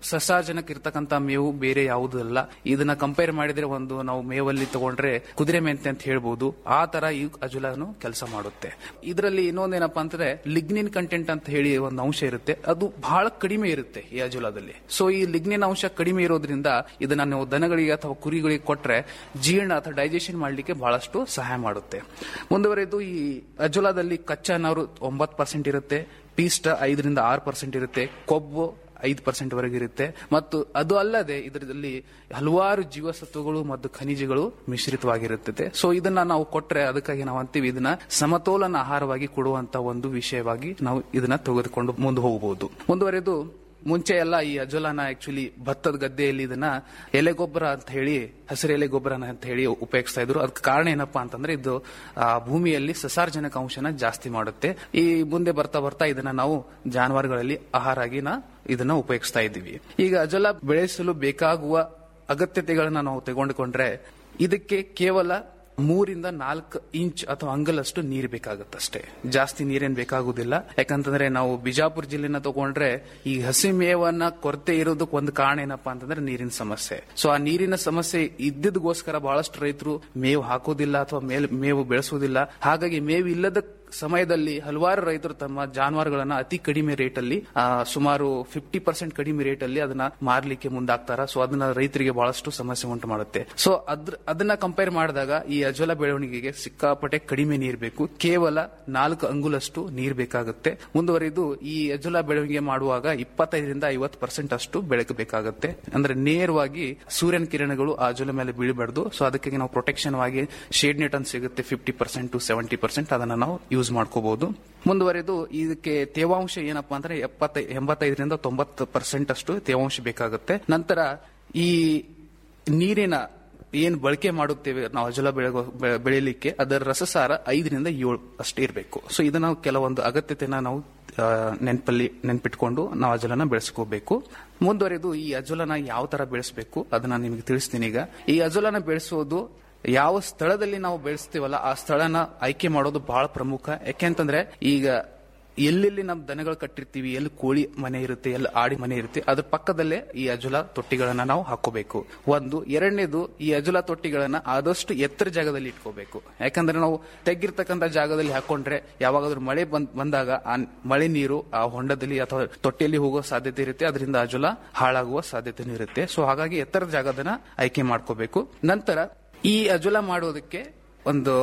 ಸಸಾಜನಕ ಇರ್ತಕ್ಕಂತ ಮೇವು ಬೇರೆ ಯಾವುದೂ ಅಲ್ಲ ಇದನ್ನ ಕಂಪೇರ್ ಮಾಡಿದ್ರೆ ಒಂದು ನಾವು ಮೇವಲ್ಲಿ ತಗೊಂಡ್ರೆ ಕುದುರೆ ಮೆಂತೆ ಅಂತ ಹೇಳ್ಬೋದು ಆ ತರ ಈ ಅಜುಲಾನು ಕೆಲಸ ಮಾಡುತ್ತೆ ಇದರಲ್ಲಿ ಇನ್ನೊಂದೇನಪ್ಪಾ ಅಂತಂದ್ರೆ ಲಿಗ್ನಿನ್ ಕಂಟೆಂಟ್ ಅಂತ ಹೇಳಿ ಒಂದು ಅಂಶ ಇರುತ್ತೆ ಅದು ಬಹಳ ಕಡಿಮೆ ಇರುತ್ತೆ ಈ ಅಜುಲಾದಲ್ಲಿ ಸೊ ಈ ಲಿಗ್ನಿನ್ ಅಂಶ ಕಡಿಮೆ ಇರೋದ್ರಿಂದ ಇದನ್ನ ನಾವು ದನಗಳಿಗೆ ಅಥವಾ ಕುರಿಗಳಿಗೆ ಕೊಟ್ರೆ ಜೀರ್ಣ ಅಥವಾ ಡೈಜೆಷನ್ ಮಾಡ್ಲಿಕ್ಕೆ ಬಹಳಷ್ಟು ಸಹಾಯ ಮಾಡುತ್ತೆ ಮುಂದುವರೆದು ಈ ಅಜುಲಾದಲ್ಲಿ ಕಚ್ಚಾ ನಾರು ಒಂಬತ್ತು ಪರ್ಸೆಂಟ್ ಇರುತ್ತೆ ಪೀಸ್ಟ್ ಐದರಿಂದ ಆರು ಪರ್ಸೆಂಟ್ ಇರುತ್ತೆ ಕೊಬ್ಬು ಐದು ಪರ್ಸೆಂಟ್ ವರೆಗೆ ಇರುತ್ತೆ ಮತ್ತು ಅದು ಅಲ್ಲದೆ ಇದರಲ್ಲಿ ಹಲವಾರು ಜೀವಸತ್ವಗಳು ಮತ್ತು ಖನಿಜಗಳು ಮಿಶ್ರಿತವಾಗಿರುತ್ತದೆ ಸೊ ಇದನ್ನ ನಾವು ಕೊಟ್ರೆ ಅದಕ್ಕಾಗಿ ನಾವು ಅಂತೀವಿ ಇದನ್ನ ಸಮತೋಲನ ಆಹಾರವಾಗಿ ಕೊಡುವಂತ ಒಂದು ವಿಷಯವಾಗಿ ನಾವು ಇದನ್ನ ತೆಗೆದುಕೊಂಡು ಮುಂದೆ ಹೋಗಬಹುದು ಮುಂದುವರೆದು ಮುಂಚೆ ಎಲ್ಲ ಈ ಅಜೋಲಾನ ಆಕ್ಚುಲಿ ಭತ್ತದ ಗದ್ದೆಯಲ್ಲಿ ಇದನ್ನ ಎಲೆ ಗೊಬ್ಬರ ಅಂತ ಹೇಳಿ ಹಸಿರು ಎಲೆ ಗೊಬ್ಬರ ಅಂತ ಹೇಳಿ ಉಪಯೋಗಿಸ್ತಾ ಇದ್ರು ಅದಕ್ಕೆ ಕಾರಣ ಏನಪ್ಪಾ ಅಂತಂದ್ರೆ ಇದು ಆ ಭೂಮಿಯಲ್ಲಿ ಸಸಾರ್ಜನಕ ಅಂಶನ ಜಾಸ್ತಿ ಮಾಡುತ್ತೆ ಈ ಮುಂದೆ ಬರ್ತಾ ಬರ್ತಾ ಇದನ್ನ ನಾವು ಜಾನುವಾರುಗಳಲ್ಲಿ ಆಹಾರ ಆಗಿ ನಾ ಇದನ್ನ ಉಪಯೋಗಿಸ್ತಾ ಇದ್ದೀವಿ ಈಗ ಅಜೋಲಾ ಬೆಳೆಸಲು ಬೇಕಾಗುವ ಅಗತ್ಯತೆಗಳನ್ನ ನಾವು ತೆಗೆದುಕೊಂಡ್ರೆ ಇದಕ್ಕೆ ಕೇವಲ ಮೂರಿಂದ ನಾಲ್ಕು ಇಂಚ್ ಅಥವಾ ಅಂಗಲಷ್ಟು ನೀರು ಬೇಕಾಗುತ್ತಷ್ಟೇ ಜಾಸ್ತಿ ನೀರೇನ್ ಬೇಕಾಗುದಿಲ್ಲ ಯಾಕಂತಂದ್ರೆ ನಾವು ಬಿಜಾಪುರ ಜಿಲ್ಲೆನ ತಗೊಂಡ್ರೆ ಈ ಹಸಿ ಮೇವನ್ನ ಕೊರತೆ ಇರೋದಕ್ಕೆ ಒಂದು ಕಾರಣ ಏನಪ್ಪಾ ಅಂತಂದ್ರೆ ನೀರಿನ ಸಮಸ್ಯೆ ಸೊ ಆ ನೀರಿನ ಸಮಸ್ಯೆ ಇದ್ದಿದ್ದಗೋಸ್ಕರ ಬಹಳಷ್ಟು ರೈತರು ಮೇವು ಹಾಕೋದಿಲ್ಲ ಅಥವಾ ಮೇಲ್ ಮೇವು ಬೆಳೆಸೋದಿಲ್ಲ ಹಾಗಾಗಿ ಮೇವು ಇಲ್ಲದ ಸಮಯದಲ್ಲಿ ಹಲವಾರು ರೈತರು ತಮ್ಮ ಜಾನುವಾರುಗಳನ್ನ ಅತಿ ಕಡಿಮೆ ರೇಟ್ ಅಲ್ಲಿ ಆ, ಸುಮಾರು ಫಿಫ್ಟಿ ಪರ್ಸೆಂಟ್ ಕಡಿಮೆ ರೇಟ್ ಅಲ್ಲಿ ಅದನ್ನ ಮಾರ್ಲಿಕ್ಕೆ ಮುಂದಾಗ್ತಾರ ಸೊ ಅದನ್ನ ರೈತರಿಗೆ ಬಹಳಷ್ಟು ಸಮಸ್ಯೆ ಉಂಟು ಮಾಡುತ್ತೆ ಸೊ ಅದ್ರ ಅದನ್ನ ಕಂಪೇರ್ ಮಾಡಿದಾಗ ಈ ಅಜ್ವಲ ಬೆಳವಣಿಗೆಗೆ ಸಿಕ್ಕಾಪಟ್ಟೆ ಕಡಿಮೆ ನೀರ್ ಬೇಕು ಕೇವಲ ನಾಲ್ಕು ಅಂಗುಲಷ್ಟು ನೀರ್ ಬೇಕಾಗುತ್ತೆ ಮುಂದುವರಿದು ಈ ಅಜ್ವಲ ಬೆಳವಣಿಗೆ ಮಾಡುವಾಗ ಇಪ್ಪತ್ತೈದರಿಂದ ಐವತ್ತು ಪರ್ಸೆಂಟ್ ಅಷ್ಟು ಬೆಳಕು ಬೇಕಾಗುತ್ತೆ ಅಂದ್ರೆ ನೇರವಾಗಿ ಸೂರ್ಯನ ಕಿರಣಗಳು ಆ ಅಜ್ವಲ ಮೇಲೆ ಬೀಳಬಾರ್ದು ಸೊ ಅದಕ್ಕಾಗಿ ನಾವು ಪ್ರೊಟೆಕ್ಷನ್ ಆಗಿ ಶೇಡ್ ನೆಟ್ ಅಂತ ಸಿಗುತ್ತೆ fifty percent to seventy percent ಅದನ್ನ ನಾವು ಯೂಸ್ ಮಾಡ್ಕೋಬಹುದು ಮುಂದುವರೆದು ಇದಕ್ಕೆ ತೇವಾಂಶ ಏನಪ್ಪಾ ಅಂದ್ರೆ ಎಪ್ಪತ್ತೈ ಎಂಬತ್ತೈದರಿಂದ ತೊಂಬತ್ತು ಪರ್ಸೆಂಟ್ ಅಷ್ಟು ತೇವಾಂಶ ಬೇಕಾಗುತ್ತೆ ನಂತರ ಈ ನೀರಿನ ಏನ್ ಬಳಕೆ ಮಾಡುತ್ತೇವೆ ನಾವು ಅಜಲ ಬೆಳೆ- ಬೆ- ಬೆಳೆಯಲಿಕ್ಕೆ ಅದರ ರಸಸಾರ ಐದರಿಂದ ಏಳು ಅಷ್ಟೇ ಇರಬೇಕು ಸೊ ಇದನ್ನ ಕೆಲವೊಂದು ಅಗತ್ಯತೆನ ನಾವು ಆ, ನೆನಪಲ್ಲಿ ನೆನ್ಪಿಟ್ಕೊಂಡು ನಾವು ಅಜಲನ ಬೆಳೆಸ್ಕೋಬೇಕು ಮುಂದುವರೆದು ಈ ಅಜಲನ ಯಾವ ತರ ಬೆಳೆಸಬೇಕು ಅದನ್ನ ನಿಮಗೆ ತಿಳಿಸ್ತೀನಿ ಈಗ ಈ ಅಜಲನ ಬೆಳೆಸೋದು ಯಾವ ಸ್ಥಳದಲ್ಲಿ ನಾವು ಬೆಳೆಸ್ತೀವಲ್ಲ ಆ ಸ್ಥಳನ ಆಯ್ಕೆ ಮಾಡೋದು ಬಹಳ ಪ್ರಮುಖ ಯಾಕೆಂತಂದ್ರೆ ಈಗ ಎಲ್ಲೆಲ್ಲಿ ನಮ್ಮ ದನಗಳು ಕಟ್ಟಿರ್ತೀವಿ ಎಲ್ಲಿ ಕೋಳಿ ಮನೆ ಇರುತ್ತೆ ಎಲ್ಲಿ ಆಡಿ ಮನೆ ಇರುತ್ತೆ ಅದ್ರ ಪಕ್ಕದಲ್ಲೇ ಈ ಅಜುಲ ತೊಟ್ಟಿಗಳನ್ನ ನಾವು ಹಾಕೋಬೇಕು ಒಂದು ಎರಡನೇದು ಈ ಅಜುಲ ತೊಟ್ಟಿಗಳನ್ನ ಆದಷ್ಟು ಎತ್ತರ ಜಾಗದಲ್ಲಿ ಇಟ್ಕೋಬೇಕು ಯಾಕಂದ್ರೆ ನಾವು ತೆಗ್ಗಿರ್ತಕ್ಕಂಥ ಜಾಗದಲ್ಲಿ ಹಾಕೊಂಡ್ರೆ ಯಾವಾಗಾದ್ರೂ ಮಳೆ ಬಂದ್- ಬಂದಾಗ ಆ ಮಳೆ ನೀರು ಆ ಹೊಂಡದಲ್ಲಿ ಅಥವಾ ತೊಟ್ಟಿಯಲ್ಲಿ ಹೋಗೋ ಸಾಧ್ಯತೆ ಇರುತ್ತೆ ಅದರಿಂದ ಅಜುಲ ಹಾಳಾಗುವ ಸಾಧ್ಯತೆನೂ ಇರುತ್ತೆ ಸೊ ಹಾಗಾಗಿ ಎತ್ತರದ ಜಾಗದನ್ನ ಆಯ್ಕೆ ಮಾಡ್ಕೋಬೇಕು ನಂತರ ಈ ಅಜುಲ ಮಾಡೋದಕ್ಕೆ ಒಂದು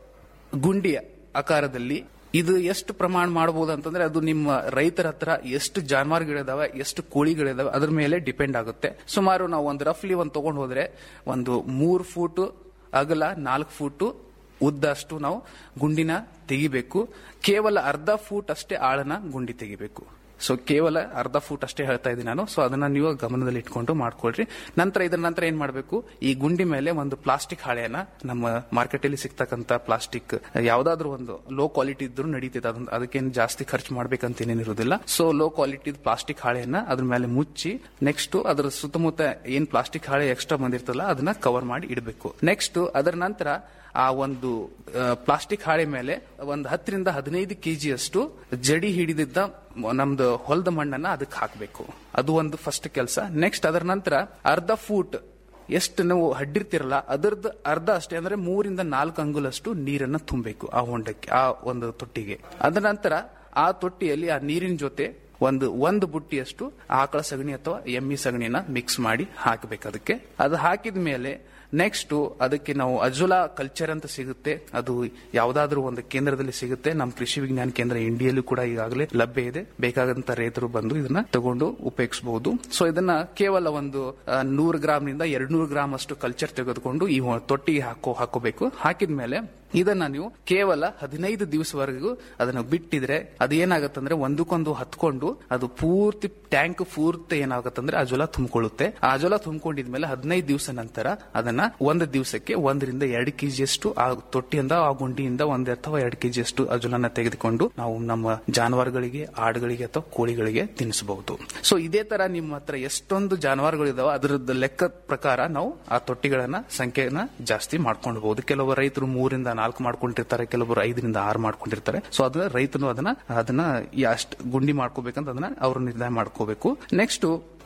ಗುಂಡಿಯ ಆಕಾರದಲ್ಲಿ ಇದು ಎಷ್ಟು ಪ್ರಮಾಣ ಮಾಡಬಹುದು ಅಂತಂದ್ರೆ ಅದು ನಿಮ್ಮ ರೈತರ ಹತ್ರ ಎಷ್ಟು ಜಾನುವಾರುಗಳಿದಾವೆ ಎಷ್ಟು ಕೋಳಿಗಳಿದಾವೆ ಅದ್ರ ಮೇಲೆ ಡಿಪೆಂಡ್ ಆಗುತ್ತೆ ಸುಮಾರು ನಾವು ಒಂದು ರಫ್ಲಿ ಒಂದು ತಗೊಂಡು ಹೋದ್ರೆ ಒಂದು ಮೂರು ಫೂಟ್ ಅಗಲ ನಾಲ್ಕು ಫೂಟ್ ಉದ್ದ ಅಷ್ಟು ನಾವು ಗುಂಡಿನ ತೆಗಿಬೇಕು ಕೇವಲ ಅರ್ಧ ಫೂಟ್ ಅಷ್ಟೇ ಆಳನ ಗುಂಡಿ ತೆಗಿಬೇಕು ಸೊ ಕೇವಲ ಅರ್ಧ ಫೂಟ್ ಅಷ್ಟೇ ಹೇಳ್ತಾ ಇದ್ದೀನಿ ನಾನು ಸೊ ಅದನ್ನ ನೀವು ಗಮನದಲ್ಲಿ ಇಟ್ಕೊಂಡು ಮಾಡ್ಕೊಳ್ರಿ ನಂತರ ಇದರ ನಂತರ ಏನ್ ಮಾಡಬೇಕು ಈ ಗುಂಡಿ ಮೇಲೆ ಒಂದು ಪ್ಲಾಸ್ಟಿಕ್ ಹಾಳೆಯನ್ನ ನಮ್ಮ ಮಾರ್ಕೆಟ್ ಅಲ್ಲಿ ಸಿಗ್ತಕ್ಕಂತ ಪ್ಲಾಸ್ಟಿಕ್ ಯಾವ್ದಾದ್ರು ಒಂದು ಲೋ ಕ್ವಾಲಿಟಿ ಇದ್ರೂ ನಡೀತಿದೆ ಅದನ್ನ ಅದಕ್ಕೇನು ಜಾಸ್ತಿ ಖರ್ಚು ಮಾಡ್ಬೇಕಂತ ಏನೇನಿರೋದಿಲ್ಲ ಸೊ ಲೋ ಕ್ವಾಲಿಟಿ ಪ್ಲಾಸ್ಟಿಕ್ ಹಾಳೆಯನ್ನ ಅದ್ರ ಮೇಲೆ ಮುಚ್ಚಿ ನೆಕ್ಸ್ಟ್ ಅದರ ಸುತ್ತಮುತ್ತ ಏನ್ ಪ್ಲಾಸ್ಟಿಕ್ ಹಾಳೆ ಎಕ್ಸ್ಟ್ರಾ ಬಂದಿರ್ತಲ್ಲ ಅದನ್ನ ಕವರ್ ಮಾಡಿ ಇಡಬೇಕು ನೆಕ್ಸ್ಟ್ ಅದರ ನಂತರ ಆ ಒಂದು ಪ್ಲಾಸ್ಟಿಕ್ ಹಾಳೆ ಮೇಲೆ ಒಂದು ಹತ್ತರಿಂದ ಹದಿನೈದು ಕೆಜಿಯಷ್ಟು ಜಡಿ ಹಿಡಿದಿದ್ದ ಮ- ನಮ್ದು ಹೊಲದ ಮಣ್ಣನ್ನ ಅದಕ್ಕೆ ಹಾಕಬೇಕು ಅದು ಒಂದು ಫಸ್ಟ್ ಕೆಲಸ ನೆಕ್ಸ್ಟ್ ಅದರ ನಂತರ ಅರ್ಧ ಫೂಟ್ ಎಷ್ಟು ನೀವು ಹಡ್ಡಿರ್ತಿರಲ್ಲ ಅದರದ್ದು ಅರ್ಧ ಅಷ್ಟೇ ಅಂದ್ರೆ ಮೂರಿಂದ ನಾಲ್ಕು ಅಂಗುಲಷ್ಟು ನೀರನ್ನ ತುಂಬಬೇಕು ಆ ಹೊಂಡಕ್ಕೆ ಆ ಒಂದು ತೊಟ್ಟಿಗೆ ಅದರ ನಂತರ ಆ ತೊಟ್ಟಿಯಲ್ಲಿ ಆ ನೀರಿನ ಜೊತೆ ಒಂದು ಒಂದು ಬುಟ್ಟಿಯಷ್ಟು ಆಕಳ ಸಗಣಿ ಅಥವಾ ಎಮ್ಮಿ ಸಗಣಿನ ಮಿಕ್ಸ್ ಮಾಡಿ ಹಾಕಬೇಕು ಅದಕ್ಕೆ ಅದು ಹಾಕಿದ ಮೇಲೆ ನೆಕ್ಸ್ಟ್ ಅದಕ್ಕೆ ನಾವು ಅಜುಲಾ ಕಲ್ಚರ್ ಅಂತ ಸಿಗುತ್ತೆ ಅದು ಯಾವ್ದಾದ್ರೂ ಒಂದು ಕೇಂದ್ರದಲ್ಲಿ ಸಿಗುತ್ತೆ ನಮ್ಮ ಕೃಷಿ ವಿಜ್ಞಾನ ಕೇಂದ್ರ ಇಂಡಿಯಲ್ಲೂ ಕೂಡ ಈಗಾಗಲೇ ಲಭ್ಯ ಇದೆ ಬೇಕಾದಂತ ರೈತರು ಬಂದು ಇದನ್ನ ತಗೊಂಡು ಉಪಯೋಗಿಸಬಹುದು ಸೊ ಇದನ್ನ ಕೇವಲ ಒಂದು ನೂರು ಗ್ರಾಮ್ನಿಂದ ಎರಡ್ ನೂರು ಗ್ರಾಮ್ ಅಷ್ಟು ಕಲ್ಚರ್ ತೆಗೆದುಕೊಂಡು ಈ ಹೊ- ತೊಟ್ಟಿಗೆ ಹಾಕೋ ಹಾಕೋಬೇಕು ಹಾಕಿದ ಮೇಲೆ ಇದನ್ನ ನೀವು ಕೇವಲ ಹದಿನೈದು ದಿವಸವರೆಗೂ ಅದನ್ನ ಬಿಟ್ಟಿದ್ರೆ ಅದು ಏನಾಗತ್ತಂದ್ರೆ ಒಂದಕ್ಕೊಂದು ಹತ್ಕೊಂಡು ಅದು ಪೂರ್ತಿ ಟ್ಯಾಂಕ್ ಪೂರ್ತಿ ಏನಾಗತ್ತಂದ್ರೆ ಆ ಜಲ ತುಂಬಿಕೊಳ್ಳುತ್ತೆ ಆ ಜಲ ತುಂಬಿಕೊಂಡಿದ್ಮೇಲೆ ಹದಿನೈದು ದಿವಸ ನಂತರ ಅದನ್ನ ಒಂದು ದಿವಸಕ್ಕೆ ಒಂದರಿಂದ ಎರಡು ಕೆಜಿಯಷ್ಟು ಆ ತೊಟ್ಟಿಯಿಂದ ಆ ಗುಂಡಿಯಿಂದ ಒಂದ್ ಅಥವಾ ಎರಡು ಕೆಜಿಯಷ್ಟು ಅಜುಲನ್ನ ತೆಗೆದುಕೊಂಡು ನಾವು ನಮ್ಮ ಜಾನುವಾರುಗಳಿಗೆ ಆಡುಗಳಿಗೆ ಅಥವಾ ಕೋಳಿಗಳಿಗೆ ತಿನ್ನಿಸಬಹುದು ಸೊ ಇದೇ ತರ ನಿಮ್ಮ ಹತ್ರ ಎಷ್ಟೊಂದು ಜಾನುವಾರುಗಳಿದಾವೆ ಅದರದ್ದು ಲೆಕ್ಕ ಪ್ರಕಾರ ನಾವು ಆ ತೊಟ್ಟಿಗಳನ್ನ ಸಂಖ್ಯೆನ ಜಾಸ್ತಿ ಮಾಡ್ಕೊಂಡ್ಬಹುದು ಕೆಲವು ರೈತರು ಮೂರಿಂದ ನಾಲ್ಕು ಮಾಡ್ಕೊಂಡಿರ್ತಾರೆ ಕೆಲವರು ಐದರಿಂದ ಆರು ಮಾಡ್ಕೊಂಡಿರ್ತಾರೆ ಸೊ ಅದನ್ನ ರೈತನು ಅದನ್ನ ಅದನ್ನ ಎಷ್ಟು ಗುಂಡಿ ಮಾಡ್ಕೋಬೇಕಂತ ಅದನ್ನ ಅವರು ನಿರ್ಧಾರ ಮಾಡ್ಕೋಬೇಕು ನೆಕ್ಸ್ಟ್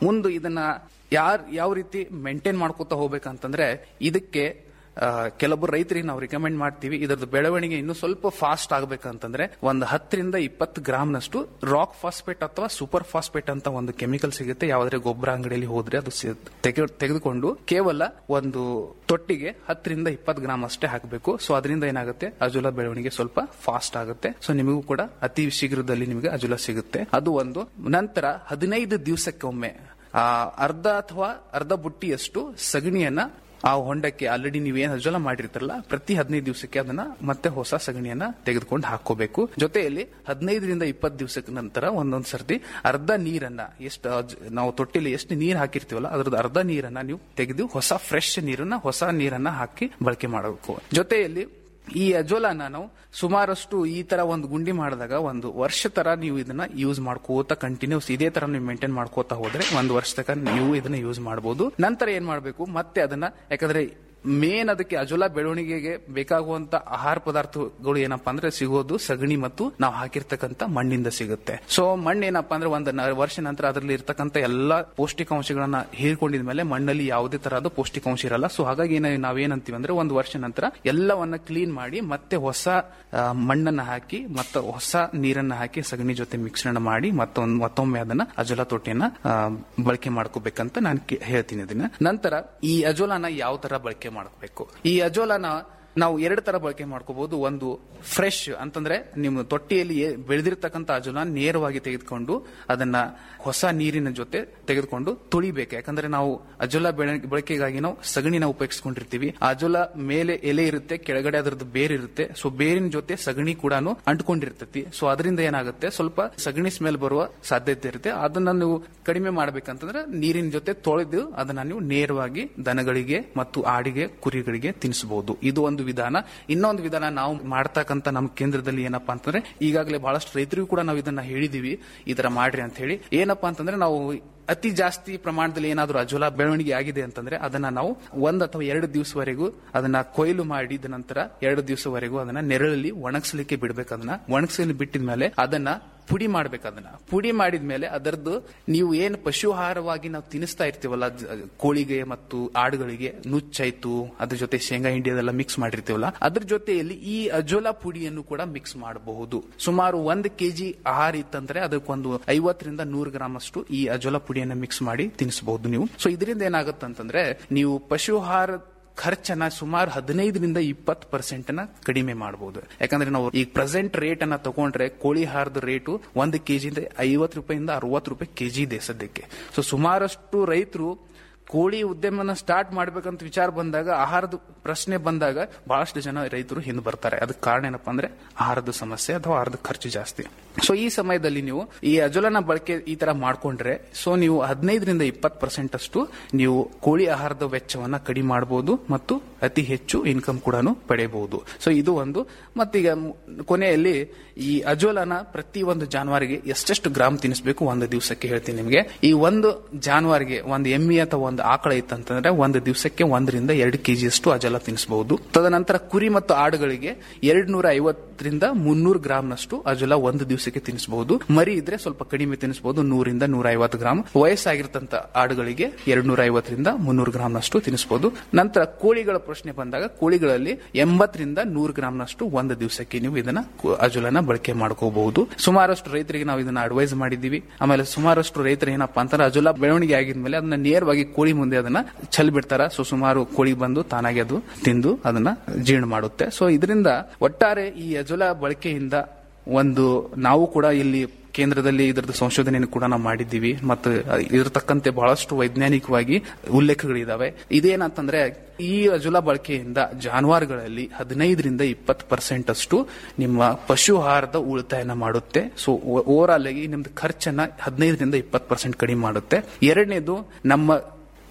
ಮುಂದೆ ಇದನ್ನ ಯಾರ್ ಯಾವ ರೀತಿ ಮೇಂಟೈನ್ ಮಾಡ್ಕೋತಾ ಹೋಗ್ಬೇಕಂತಂದ್ರೆ ಇದಕ್ಕೆ ಆ, ಕೆಲವೊಬ್ಬರು ರೈತರಿಗೆ ನಾವು ರಿಕಮೆಂಡ್ ಮಾಡ್ತೀವಿ ಇದರದ್ದು ಬೆಳವಣಿಗೆ ಇನ್ನೂ ಸ್ವಲ್ಪ ಫಾಸ್ಟ್ ಆಗ್ಬೇಕಂತಂದ್ರೆ ಒಂದು ಹತ್ತರಿಂದ ಇಪ್ಪತ್ತು ಗ್ರಾಮ್ನಷ್ಟು ರಾಕ್ ಫಾಸ್ಫೇಟ್ ಅಥವಾ ಸೂಪರ್ ಫಾಸ್ಫೇಟ್ ಅಂತ ಒಂದು ಕೆಮಿಕಲ್ ಸಿಗುತ್ತೆ ಯಾವ್ದಾದ್ರೆ ಗೊಬ್ಬರ ಅಂಗಡಿಯಲ್ಲಿ ಹೋದ್ರೆ ಅದು ಸಿ- ತೆಗೆ- ತೆಗೆದುಕೊಂಡು ಕೇವಲ ಒಂದು ತೊಟ್ಟಿಗೆ ಹತ್ತರಿಂದ ಇಪ್ಪತ್ತು ಗ್ರಾಮ್ ಅಷ್ಟೇ ಹಾಕಬೇಕು ಸೊ ಅದರಿಂದ ಏನಾಗುತ್ತೆ ಅಜುಲ ಬೆಳವಣಿಗೆ ಸ್ವಲ್ಪ ಫಾಸ್ಟ್ ಆಗುತ್ತೆ ಸೊ ನಿಮಗೂ ಕೂಡ ಅತಿ ಶೀಘ್ರದಲ್ಲಿ ನಿಮಗೆ ಅಜುಲ ಸಿಗುತ್ತೆ ಅದು ಒಂದು ನಂತರ ಹದಿನೈದು ದಿವಸಕ್ಕೊಮ್ಮೆ ಆ ಅರ್ಧ ಅಥವಾ ಅರ್ಧ ಬುಟ್ಟಿಯಷ್ಟು ಸಗಣಿಯನ್ನ ಆ ಹೊಂಡಕ್ಕೆ ಆಲ್ರೆಡಿ ನೀವೇನು ಅಜಲ ಮಾಡಿರ್ತಾರಲ್ಲ ಪ್ರತಿ ಹದಿನೈದು ದಿವಸಕ್ಕೆ ಅದನ್ನ ಮತ್ತೆ ಹೊಸ ಸಗಣಿಯನ್ನ ತೆಗೆದುಕೊಂಡು ಹಾಕೋಬೇಕು ಜೊತೆಯಲ್ಲಿ ಹದಿನೈದರಿಂದ ಇಪ್ಪತ್ತು ದಿವಸದ ನಂತರ ಒಂದೊಂದ್ ಸರ್ತಿ ಅರ್ಧ ನೀರನ್ನ ಎಷ್ಟು ಅಜ್- ನಾವು ತೊಟ್ಟಿಲಿ ಎಷ್ಟು ನೀರು ಹಾಕಿರ್ತೀವಲ್ಲ ಅದ್ರದ್ದು ಅರ್ಧ ನೀರನ್ನ ನೀವು ತೆಗೆದು ಹೊಸ ಫ್ರೆಶ್ ನೀರನ್ನ ಹೊಸ ನೀರನ್ನ ಹಾಕಿ ಬಳಕೆ ಮಾಡಬೇಕು ಜೊತೆಯಲ್ಲಿ ಈ ಅಜೋಲಾನ ನಾವು ಸುಮಾರಷ್ಟು ಈ ತರ ಒಂದು ಗುಂಡಿ ಮಾಡಿದಾಗ ಒಂದು ವರ್ಷ ತರ ನೀವು ಇದನ್ನ ಯೂಸ್ ಮಾಡ್ಕೋತಾ ಕಂಟಿನ್ಯೂಸ್ ಇದೇ ತರ ನೀವು ಮೇಂಟೈನ್ ಮಾಡ್ಕೋತಾ ಹೋದ್ರೆ ಒಂದು ವರ್ಷ ತನಕ ನೀವು ಇದನ್ನ ಯೂಸ್ ಮಾಡಬಹುದು ನಂತರ ಏನ್ ಮಾಡಬೇಕು ಮತ್ತೆ ಅದನ್ನ ಯಾಕಂದ್ರೆ ಮೇನ್ ಅದಕ್ಕೆ ಅಜೋಲಾ ಬೆಳವಣಿಗೆಗೆ ಬೇಕಾಗುವಂತ ಆಹಾರ ಪದಾರ್ಥಗಳು ಏನಪ್ಪಾ ಅಂದ್ರೆ ಸಿಗೋದು ಸಗಣಿ ಮತ್ತು ನಾವು ಹಾಕಿರ್ತಕ್ಕಂತ ಮಣ್ಣಿಂದ ಸಿಗುತ್ತೆ ಸೊ ಮಣ್ಣು ಏನಪ್ಪಾ ಅಂದ್ರೆ ಒಂದು ನ- ವರ್ಷ ನಂತರ ಅದರಲ್ಲಿ ಇರ್ತಕ್ಕಂಥ ಎಲ್ಲಾ ಪೌಷ್ಟಿಕಾಂಶಗಳನ್ನ ಹೀರ್ಕೊಂಡಿದ್ಮೇಲೆ ಮಣ್ಣಲ್ಲಿ ಯಾವುದೇ ತರಹದ ಪೌಷ್ಟಿಕಾಂಶ ಇರಲ್ಲ ಸೊ ಹಾಗಾಗಿ ಏನ- ನಾವೇನಂತೀವಿ ಅಂದ್ರೆ ಒಂದು ವರ್ಷ ನಂತರ ಎಲ್ಲವನ್ನ ಕ್ಲೀನ್ ಮಾಡಿ ಮತ್ತೆ ಹೊಸ ಆ, ಮಣ್ಣನ್ನ ಹಾಕಿ ಮತ್ತೆ ಹೊಸ ನೀರನ್ನ ಹಾಕಿ ಸಗಣಿ ಜೊತೆ ಮಿಶ್ರಣ ಮಾಡಿ ಮತ್ತೊಂದು ಮತ್ತೊಮ್ಮೆ ಅದನ್ನ ಅಜೋಲಾ ತೊಟ್ಟಿಯನ್ನ ಆ, ಬಳಕೆ ಮಾಡ್ಕೋಬೇಕಂತ ನಾನು ಕೇ- ಹೇಳ್ತೀನಿ ಅದನ್ನ ನಂತರ ಈ ಅಜೋಲಾನ ಯಾವ ತರ ಬಳಕೆ ಮಾಡ್ಕೋಬೇಕು ಈ ಅಜೋಲಾನ ನಾವು ಎರಡು ತರ ಬಳಕೆ ಮಾಡ್ಕೋಬಹುದು ಒಂದು ಫ್ರೆಶ್ ಅಂತಂದ್ರೆ ನಿಮ್ಮ ತೊಟ್ಟಿಯಲ್ಲಿ ಏ- ಬೆಳೆದಿರ್ತಕ್ಕಂಥ ಅಜೋಲಾ ನೇರವಾಗಿ ತೆಗೆದುಕೊಂಡು ಅದನ್ನ ಹೊಸ ನೀರಿನ ಜೊತೆ ತೆಗೆದುಕೊಂಡು ತುಳಿಬೇಕು ಯಾಕಂದ್ರೆ ನಾವು ಅಜೋಲಾ ಬೆಳೆ- ಬಳಕೆಗಾಗಿ ನಾವು ಸಗಣಿನ ಉಪಯೋಗಿಸ್ಕೊಂಡಿರ್ತೀವಿ ಆ ಅಜೋಲಾ ಮೇಲೆ ಎಲೆ ಇರುತ್ತೆ ಕೆಳಗಡೆ ಅದರದ್ದು ಬೇರ್ ಇರುತ್ತೆ ಸೊ ಬೇರಿನ ಜೊತೆ ಸಗಣಿ ಕೂಡ ಅಂಟ್ಕೊಂಡಿರ್ತೈತಿ ಸೊ ಅದರಿಂದ ಏನಾಗುತ್ತೆ ಸ್ವಲ್ಪ ಸಗಣಿ ಸ್ಮೆಲ್ ಬರುವ ಸಾಧ್ಯತೆ ಇರುತ್ತೆ ಅದನ್ನ ನೀವು ಕಡಿಮೆ ಮಾಡ್ಬೇಕಂತಂದ್ರೆ ನೀರಿನ ಜೊತೆ ತೊಳೆದು ಅದನ್ನ ನೀವು ನೇರವಾಗಿ ದನಗಳಿಗೆ ಮತ್ತು ಆಡಿಗೆ ಕುರಿಗಳಿಗೆ ತಿನ್ನಿಸಬಹುದು ಇದು ಒಂದು ವಿಧಾನ ಇನ್ನೊಂದು ವಿಧಾನ ನಾವು ಮಾಡ್ತಕ್ಕಂತ ನಮ್ಮ ಕೇಂದ್ರದಲ್ಲಿ ಏನಪ್ಪಾ ಅಂತಂದ್ರೆ ಈಗಾಗಲೇ ಬಹಳಷ್ಟು ರೈತರಿಗೂ ಕೂಡ ನಾವು ಇದನ್ನ ಹೇಳಿದೀವಿ ಈ ತರ ಮಾಡ್ರಿ ಅಂತ ಹೇಳಿ ಏನಪ್ಪಾ ಅಂತಂದ್ರೆ ನಾವು ಅತಿ ಜಾಸ್ತಿ ಪ್ರಮಾಣದಲ್ಲಿ ಏನಾದರೂ ಅಜೋಲಾ ಬೆಳವಣಿಗೆ ಆಗಿದೆ ಅಂತಂದ್ರೆ ಅದನ್ನ ನಾವು ಒಂದ್ ಅಥವಾ ಎರಡು ದಿವಸವರೆಗೂ ಅದನ್ನ ಕೊಯ್ಲು ಮಾಡಿದ ನಂತರ ಎರಡು ದಿವಸವರೆಗೂ ಅದನ್ನ ನೆರಳಲ್ಲಿ ಒಣಗಿಸ್ಲಿಕ್ಕೆ ಬಿಡ್ಬೇಕು ಅದನ್ನ ಒಣಗಿಸಲಿ ಬಿಟ್ಟಿದ ಮೇಲೆ ಅದನ್ನ ಪುಡಿ ಮಾಡ್ಬೇಕು ಅದನ್ನ ಪುಡಿ ಮಾಡಿದ್ಮೇಲೆ ಅದರದ್ದು ನೀವು ಏನು ಪಶುಹಾರವಾಗಿ ನಾವು ತಿನ್ನಿಸ್ತಾ ಇರ್ತೀವಲ್ಲ ಜ- ಕೋಳಿಗೆ ಮತ್ತು ಆಡುಗಳಿಗೆ ನುಚ್ಚಾಯ್ತು ಅದ್ರ ಜೊತೆ ಶೇಂಗಾ ಹಿಂಡಿ ಅದೆಲ್ಲ ಮಿಕ್ಸ್ ಮಾಡಿರ್ತೀವಲ್ಲ ಅದ್ರ ಜೊತೆಯಲ್ಲಿ ಈ ಅಜೋಲಾ ಪುಡಿಯನ್ನು ಕೂಡ ಮಿಕ್ಸ್ ಮಾಡಬಹುದು ಸುಮಾರು ಒಂದು ಕೆಜಿ ಆಹಾರ ಇತ್ತಂದ್ರೆ ಅದಕ್ಕೊಂದು ಐವತ್ತರಿಂದ ನೂರು ಗ್ರಾಮ್ ಅಷ್ಟು ಈ ಅಜೋಲಾ ಪುಡಿಯನ್ನು ಮಿಕ್ಸ್ ಮಾಡಿ ತಿನ್ನಿಸಬಹುದು ನೀವು ಸೊ ಇದರಿಂದ ಏನಾಗುತ್ತೆ ಅಂತಂದ್ರೆ ನೀವು ಪಶುಹಾರ ಖರ್ಚನ್ನ ಸುಮಾರು ಹದಿನೈದರಿಂದ ಇಪ್ಪತ್ತು ಪರ್ಸೆಂಟ್ ನ ಕಡಿಮೆ ಮಾಡಬಹುದು ಯಾಕಂದ್ರೆ ನಾವು ಈಗ ಪ್ರೆಸೆಂಟ್ ರೇಟ್ ಅನ್ನ ತಗೊಂಡ್ರೆ ಕೋಳಿ ಹಾರದ ರೇಟು ಒಂದು ಕೆಜಿಯಿಂದ ಐವತ್ತು ರೂಪಾಯಿಂದ ಅರವತ್ತು ರೂಪಾಯಿ ಕೆಜಿ ಇದೆ ಸದ್ಯಕ್ಕೆ ಸೊ ಸುಮಾರಷ್ಟು ರೈತರು ಕೋಳಿ ಉದ್ಯಮನ ಸ್ಟಾರ್ಟ್ ಮಾಡ್ಬೇಕಂತ ವಿಚಾರ ಬಂದಾಗ ಆಹಾರದ ಪ್ರಶ್ನೆ ಬಂದಾಗ ಬಹಳಷ್ಟು ಜನ ರೈತರು ಹಿಂದೆ ಬರ್ತಾರೆ ಅದಕ್ಕೆ ಕಾರಣ ಏನಪ್ಪಾ ಅಂದ್ರೆ ಆಹಾರದ ಸಮಸ್ಯೆ ಅಥವಾ ಆಹಾರದ ಖರ್ಚು ಜಾಸ್ತಿ ಸೊ ಈ ಸಮಯದಲ್ಲಿ ನೀವು ಈ ಅಜೋಲನ ಬಳಕೆ ಈ ತರ ಮಾಡ್ಕೊಂಡ್ರೆ ಸೊ ನೀವು ಹದಿನೈದರಿಂದ ಇಪ್ಪತ್ತು ಪರ್ಸೆಂಟ್ ಅಷ್ಟು ನೀವು ಕೋಳಿ ಆಹಾರದ ವೆಚ್ಚವನ್ನ ಕಡಿಮೆ ಮಾಡಬಹುದು ಮತ್ತು ಅತಿ ಹೆಚ್ಚು ಇನ್ಕಮ್ ಕೂಡ ಪಡೆಯಬಹುದು ಸೊ ಇದು ಒಂದು ಮತ್ತೀಗ ಮು- ಕೊನೆಯಲ್ಲಿ ಈ ಅಜೋಲನ ಪ್ರತಿ ಒಂದು ಜಾನುವಾರಿಗೆ ಎಷ್ಟೆಷ್ಟು ಗ್ರಾಮ್ ತಿನ್ನಿಸಬೇಕು ಒಂದು ದಿವಸಕ್ಕೆ ಹೇಳ್ತೀನಿ ನಿಮಗೆ ಈ ಒಂದು ಜಾನುವಾರಿಗೆ ಒಂದು ಎಮ್ಮೆ ಅಥವಾ ಒಂದು ಆಕಳ ಇತ್ತಂತಂದ್ರೆ ಒಂದು ದಿವಸಕ್ಕೆ ಒಂದರಿಂದ ಎರಡು ಕೆಜಿ ಅಷ್ಟು ಅಜೋಲ ತಿನ್ನಿಸಬಹುದು ತದನಂತರ ಕುರಿ ಮತ್ತು ಆಡುಗಳಿಗೆ ಎರಡ್ ನೂರ ಐವತ್ತರಿಂದ ಮುನ್ನೂರು ಗ್ರಾಮ್ನಷ್ಟು ಅಜೋಲ ಒಂದು ದಿವಸಕ್ಕೆ ತಿನ್ನಿಸಬಹುದು ಮರಿ ಇದ್ರೆ ಸ್ವಲ್ಪ ಕಡಿಮೆ ತಿನ್ನಿಸಬಹುದು ನೂರಿಂದ ನೂರ ಐವತ್ತು ಗ್ರಾಮ್ ವಯಸ್ಸಾಗಿರ್ತಂತ ಆಡುಗಳಿಗೆ ಎರಡ್ ನೂರ ಐವತ್ತರಿಂದ ಮುನ್ನೂರು ಗ್ರಾಮ್ನಷ್ಟು ತಿನ್ನಿಸಬಹುದು ನಂತರ ಕೋಳಿಗಳ ಪ್ರಶ್ನೆ ಬಂದಾಗ ಕೋಳಿಗಳಲ್ಲಿ ಎಂಬತ್ತರಿಂದ ನೂರು ಗ್ರಾಮ್ನಷ್ಟು ಒಂದು ದಿವಸಕ್ಕೆ ನೀವು ಇದನ್ನ ಕು- ಅಜೋಲನ ಬಳಕೆ ಮಾಡ್ಕೋಬಹುದು ಸುಮಾರಷ್ಟು ರೈತರಿಗೆ ನಾವು ಇದನ್ನ ಅಡ್ವೈಸ್ ಮಾಡಿದ್ದೀವಿ ಆಮೇಲೆ ಸುಮಾರಷ್ಟು ರೈತರು ಏನಪ್ಪಾ ಅಂತಾರೆ ಅಜೋಲಾ ಬೆಳವಣಿಗೆ ಆಗಿದ್ಮೇಲೆ ಅದನ್ನ ನೇರವಾಗಿ ಕೋಳಿ ಮುಂದೆ ಅದನ್ನ ಚೆಲ್ ಬಿಡ್ತಾರ ಸೊ ಸುಮಾರು ಕೋಳಿ ಬಂದು ತಾನಾಗಿ ಅದು ತಿಂದು ಅದನ್ನ ಜೀರ್ಣ ಮಾಡುತ್ತೆ ಸೊ ಇದರಿಂದ ಒಟ್ಟಾರೆ ಈ ಅಜೋಲಾ ಬಳಕೆಯಿಂದ ಒಂದು ನಾವು ಕೂಡ ಇಲ್ಲಿ ಕೇಂದ್ರದಲ್ಲಿ ಇದರದ್ದು ಸಂಶೋಧನೆಯನ್ನು ಕೂಡ ನಾವು ಮಾಡಿದ್ದೀವಿ ಮತ್ತು ಇದ್ರ ತಕ್ಕಂತೆ ಬಹಳಷ್ಟು ವೈಜ್ಞಾನಿಕವಾಗಿ ಉಲ್ಲೇಖಗಳಿದಾವೆ ಇದೇನಂತಂದ್ರೆ ಈ ಅಜುಲ ಬಳಕೆಯಿಂದ ಜಾನುವಾರುಗಳಲ್ಲಿ ಹದಿನೈದರಿಂದ ಇಪ್ಪತ್ತು ಪರ್ಸೆಂಟ್ ಅಷ್ಟು ನಿಮ್ಮ ಪಶು ಆಹಾರದ ಉಳಿತಾಯನ ಮಾಡುತ್ತೆ ಸೊ ಓವರ್ ಆಲ್ ಆಗಿ ನಿಮ್ದು ಖರ್ಚನ್ನ ಹದಿನೈದರಿಂದ ಇಪ್ಪತ್ತು ಪರ್ಸೆಂಟ್ ಕಡಿಮೆ ಮಾಡುತ್ತೆ ಎರಡನೇದು ನಮ್ಮ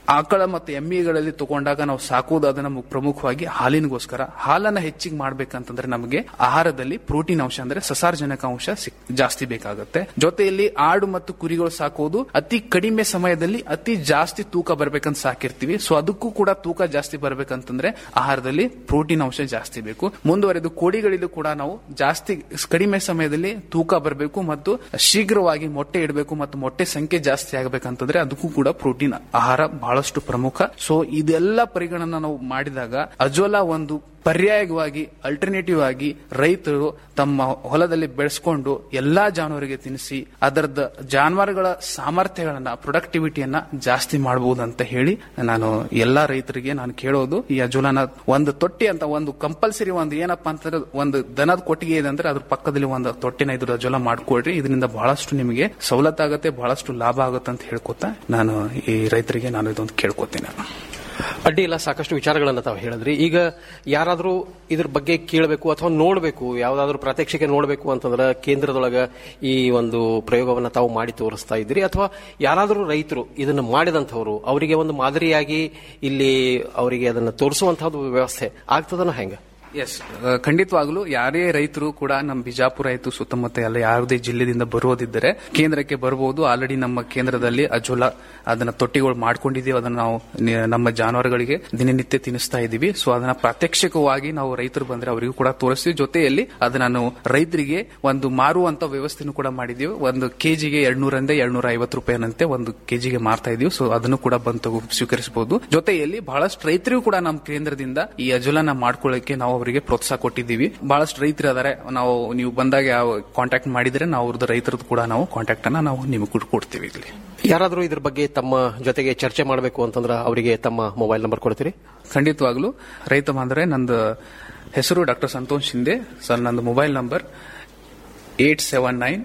ಆಕಳ ಮತ್ತು ಎಮ್ಮಿಗಳಲ್ಲಿ ತಗೊಂಡಾಗ ನಾವು ಸಾಕುವುದು ಅದನ್ನ ಮು- ಪ್ರಮುಖವಾಗಿ ಹಾಲಿನಗೋಸ್ಕರ ಹಾಲನ್ನ ಹೆಚ್ಚಿಗೆ ಮಾಡ್ಬೇಕಂತಂದ್ರೆ ನಮಗೆ ಆಹಾರದಲ್ಲಿ ಪ್ರೋಟೀನ್ ಅಂಶ ಅಂದ್ರೆ ಸಸಾರಜನಕ ಅಂಶ ಸಿಕ್- ಜಾಸ್ತಿ ಬೇಕಾಗುತ್ತೆ ಜೊತೆಯಲ್ಲಿ ಆಡು ಮತ್ತು ಕುರಿಗಳು ಸಾಕೋದು ಅತಿ ಕಡಿಮೆ ಸಮಯದಲ್ಲಿ ಅತಿ ಜಾಸ್ತಿ ತೂಕ ಬರ್ಬೇಕಂತ ಸಾಕಿರ್ತೀವಿ ಸೊ ಅದಕ್ಕೂ ಕೂಡ ತೂಕ ಜಾಸ್ತಿ ಬರ್ಬೇಕಂತಂದ್ರೆ ಆಹಾರದಲ್ಲಿ ಪ್ರೋಟೀನ್ ಅಂಶ ಜಾಸ್ತಿ ಬೇಕು ಮುಂದುವರೆದು ಕೋಳಿಗಳಿಗೂ ಕೂಡ ನಾವು ಜಾಸ್ತಿ ಕಡಿಮೆ ಸಮಯದಲ್ಲಿ ತೂಕ ಬರಬೇಕು ಮತ್ತು ಶೀಘ್ರವಾಗಿ ಮೊಟ್ಟೆ ಇಡಬೇಕು ಮತ್ತು ಮೊಟ್ಟೆ ಸಂಖ್ಯೆ ಜಾಸ್ತಿ ಆಗಬೇಕಂತಂದ್ರೆ ಅದಕ್ಕೂ ಕೂಡ ಪ್ರೋಟೀನ್ ಆಹಾರ ಬಹಳಷ್ಟು ಪ್ರಮುಖ ಸೊ ಇದೆಲ್ಲ ಪರಿಗಣನ ನಾವು ಮಾಡಿದಾಗ ಅಜೋಲಾ ಒಂದು ಪರ್ಯಾಯವಾಗಿ ಅಲ್ಟರ್ನೇಟಿವ್ ಆಗಿ ರೈತರು ತಮ್ಮ ಹೊಲದಲ್ಲಿ ಬೆಳೆಸ್ಕೊಂಡು ಎಲ್ಲಾ ಜಾನುವಾರಿಗೆ ತಿನ್ನಿಸಿ ಅದರದ ಜಾನುವಾರುಗಳ ಸಾಮರ್ಥ್ಯಗಳನ್ನ ಪ್ರೊಡಕ್ಟಿವಿಟಿಯನ್ನ ಜಾಸ್ತಿ ಮಾಡಬಹುದು ಅಂತ ಹೇಳಿ ನಾನು ಎಲ್ಲಾ ರೈತರಿಗೆ ನಾನು ಕೇಳೋದು ಈ ಅಜೋಲಾನ ಒಂದು ತೊಟ್ಟಿ ಅಂತ ಒಂದು ಕಂಪಲ್ಸರಿ ಒಂದು ಏನಪ್ಪಾ ಅಂತಂದ್ರೆ ಒಂದು ದನದ ಕೊಟ್ಟಿಗೆ ಇದೆ ಅಂದ್ರೆ ಅದ್ರ ಪಕ್ಕದಲ್ಲಿ ಒಂದು ತೊಟ್ಟಿನ ಇದ್ರ ಅಜೋಲಾ ಮಾಡ್ಕೊಳ್ರಿ ಇದರಿಂದ ಬಹಳಷ್ಟು ನಿಮಗೆ ಸವಲತ್ತಾಗತ್ತೆ ಬಹಳಷ್ಟು ಲಾಭ ಆಗುತ್ತೆ ಅಂತ ಹೇಳ್ಕೊತಾ ನಾನು ಈ ರೈತರಿಗೆ ನಾನು ಇದೊಂದು ಕೇಳ್ಕೊತೀನಿ ನಾನು ಅಡ್ಡಿ ಇಲ್ಲ ಸಾಕಷ್ಟು ವಿಚಾರಗಳನ್ನ ತಾವು ಹೇಳಿದ್ರಿ ಈಗ ಯಾರಾದರೂ ಇದ್ರ ಬಗ್ಗೆ ಕೇಳಬೇಕು ಅಥವಾ ನೋಡಬೇಕು ಯಾವ್ದಾದ್ರು ಪ್ರಾತ್ಯಕ್ಷಿಕೆ ನೋಡಬೇಕು ಅಂತಂದ್ರೆ ಕೇಂದ್ರದೊಳಗ ಈ ಒಂದು ಪ್ರಯೋಗವನ್ನ ತಾವು ಮಾಡಿ ತೋರಿಸ್ತಾ ಇದ್ದೀರಿ ಅಥವಾ ಯಾರಾದರೂ ರೈತರು ಇದನ್ನು ಮಾಡಿದಂಥವ್ರು ಅವರಿಗೆ ಒಂದು ಮಾದರಿಯಾಗಿ ಇಲ್ಲಿ ಅವರಿಗೆ ಅದನ್ನು ತೋರಿಸುವಂತಹದ್ದು ವ್ಯವಸ್ಥೆ ಆಗ್ತದನೋ ಹೆಂಗ ಎಸ್ ಖಂಡಿತವಾಗ್ಲೂ ಯಾರೇ ರೈತರು ಕೂಡ ನಮ್ಮ ಬಿಜಾಪುರ ಆಯ್ತು ಸುತ್ತಮುತ್ತ ಎಲ್ಲ ಯಾವುದೇ ಜಿಲ್ಲೆದಿಂದ ಬರೋದಿದ್ದರೆ ಕೇಂದ್ರಕ್ಕೆ ಬರಬಹುದು ಆಲ್ರೆಡಿ ನಮ್ಮ ಕೇಂದ್ರದಲ್ಲಿ ಅಜೋಲಾ ಅದನ್ನ ತೊಟ್ಟಿಗಳು ಮಾಡ್ಕೊಂಡಿದ್ದೀವಿ ಅದನ್ನ ನಾವು ನಿ- ನಮ್ಮ ಜಾನುವಾರುಗಳಿಗೆ ದಿನನಿತ್ಯ ತಿನ್ನಿಸ್ತಾ ಇದ್ದೀವಿ ಸೊ ಅದನ್ನ ಪ್ರಾತ್ಯಕ್ಷಿಕವಾಗಿ ನಾವು ರೈತರು ಬಂದ್ರೆ ಅವರಿಗೂ ಕೂಡ ತೋರಿಸ್ತೀವಿ ಜೊತೆಯಲ್ಲಿ ಅದನ್ನ ನಾವು ರೈತರಿಗೆ ಒಂದು ಮಾರುವಂತ ವ್ಯವಸ್ಥೆನೂ ಕೂಡ ಮಾಡಿದೀವಿ ಒಂದು ಕೆಜಿಗೆ ಎರಡ್ನೂರಿಂದ ಎರಡ್ನೂರ ಐವತ್ತು ರೂಪಾಯಿನಂತೆ ಒಂದು ಕೆಜಿಗೆ ಮಾರ್ತಾ ಇದೀವಿ ಸೊ ಅದನ್ನು ಕೂಡ ಬಂದು ತಗೋ ಸ್ವೀಕರಿಸಬಹುದು ಜೊತೆಯಲ್ಲಿ ಬಹಳಷ್ಟು ರೈತರಿಗೂ ಕೂಡ ನಮ್ಮ ಕೇಂದ್ರದಿಂದ ಈ ಅಜುಲನ ಮಾಡ್ಕೊಳ್ಳಕ್ಕೆ ನಾವು ಅವರಿಗೆ ಪ್ರೋತ್ಸಾಹ ಕೊಟ್ಟಿದ್ದೀವಿ ಬಹಳಷ್ಟು ರೈತರು ಅದಾರೆ ನಾವು ನೀವು ಬಂದಾಗ ಯಾವ ಕಾಂಟ್ಯಾಕ್ಟ್ ಮಾಡಿದ್ರೆ ನಾವು ಅವ್ರದ್ದು ರೈತರದ್ದು ಕೂಡ ನಾವು ಕಾಂಟ್ಯಾಕ್ಟ್ ಅನ್ನ ನಾವು ನಿಮಗೆ ಕೊಡ್ತೀವಿ ಇಲ್ಲಿ ಯಾರಾದರೂ ಇದ್ರ ಬಗ್ಗೆ ತಮ್ಮ ಜೊತೆಗೆ ಚರ್ಚೆ ಮಾಡಬೇಕು ಅಂತಂದ್ರೆ ಅವರಿಗೆ ತಮ್ಮ ಮೊಬೈಲ್ ನಂಬರ್ ಕೊಡ್ತೀರಿ ಖಂಡಿತವಾಗ್ಲೂ ರೈತ ಬಾಂಧವರೇ ನಂದು ಹೆಸರು ಡಾಕ್ಟರ್ ಸಂತೋಷ್ ಶಿಂದೆ ಸರ್ ನಂದು mobile number eight seven nine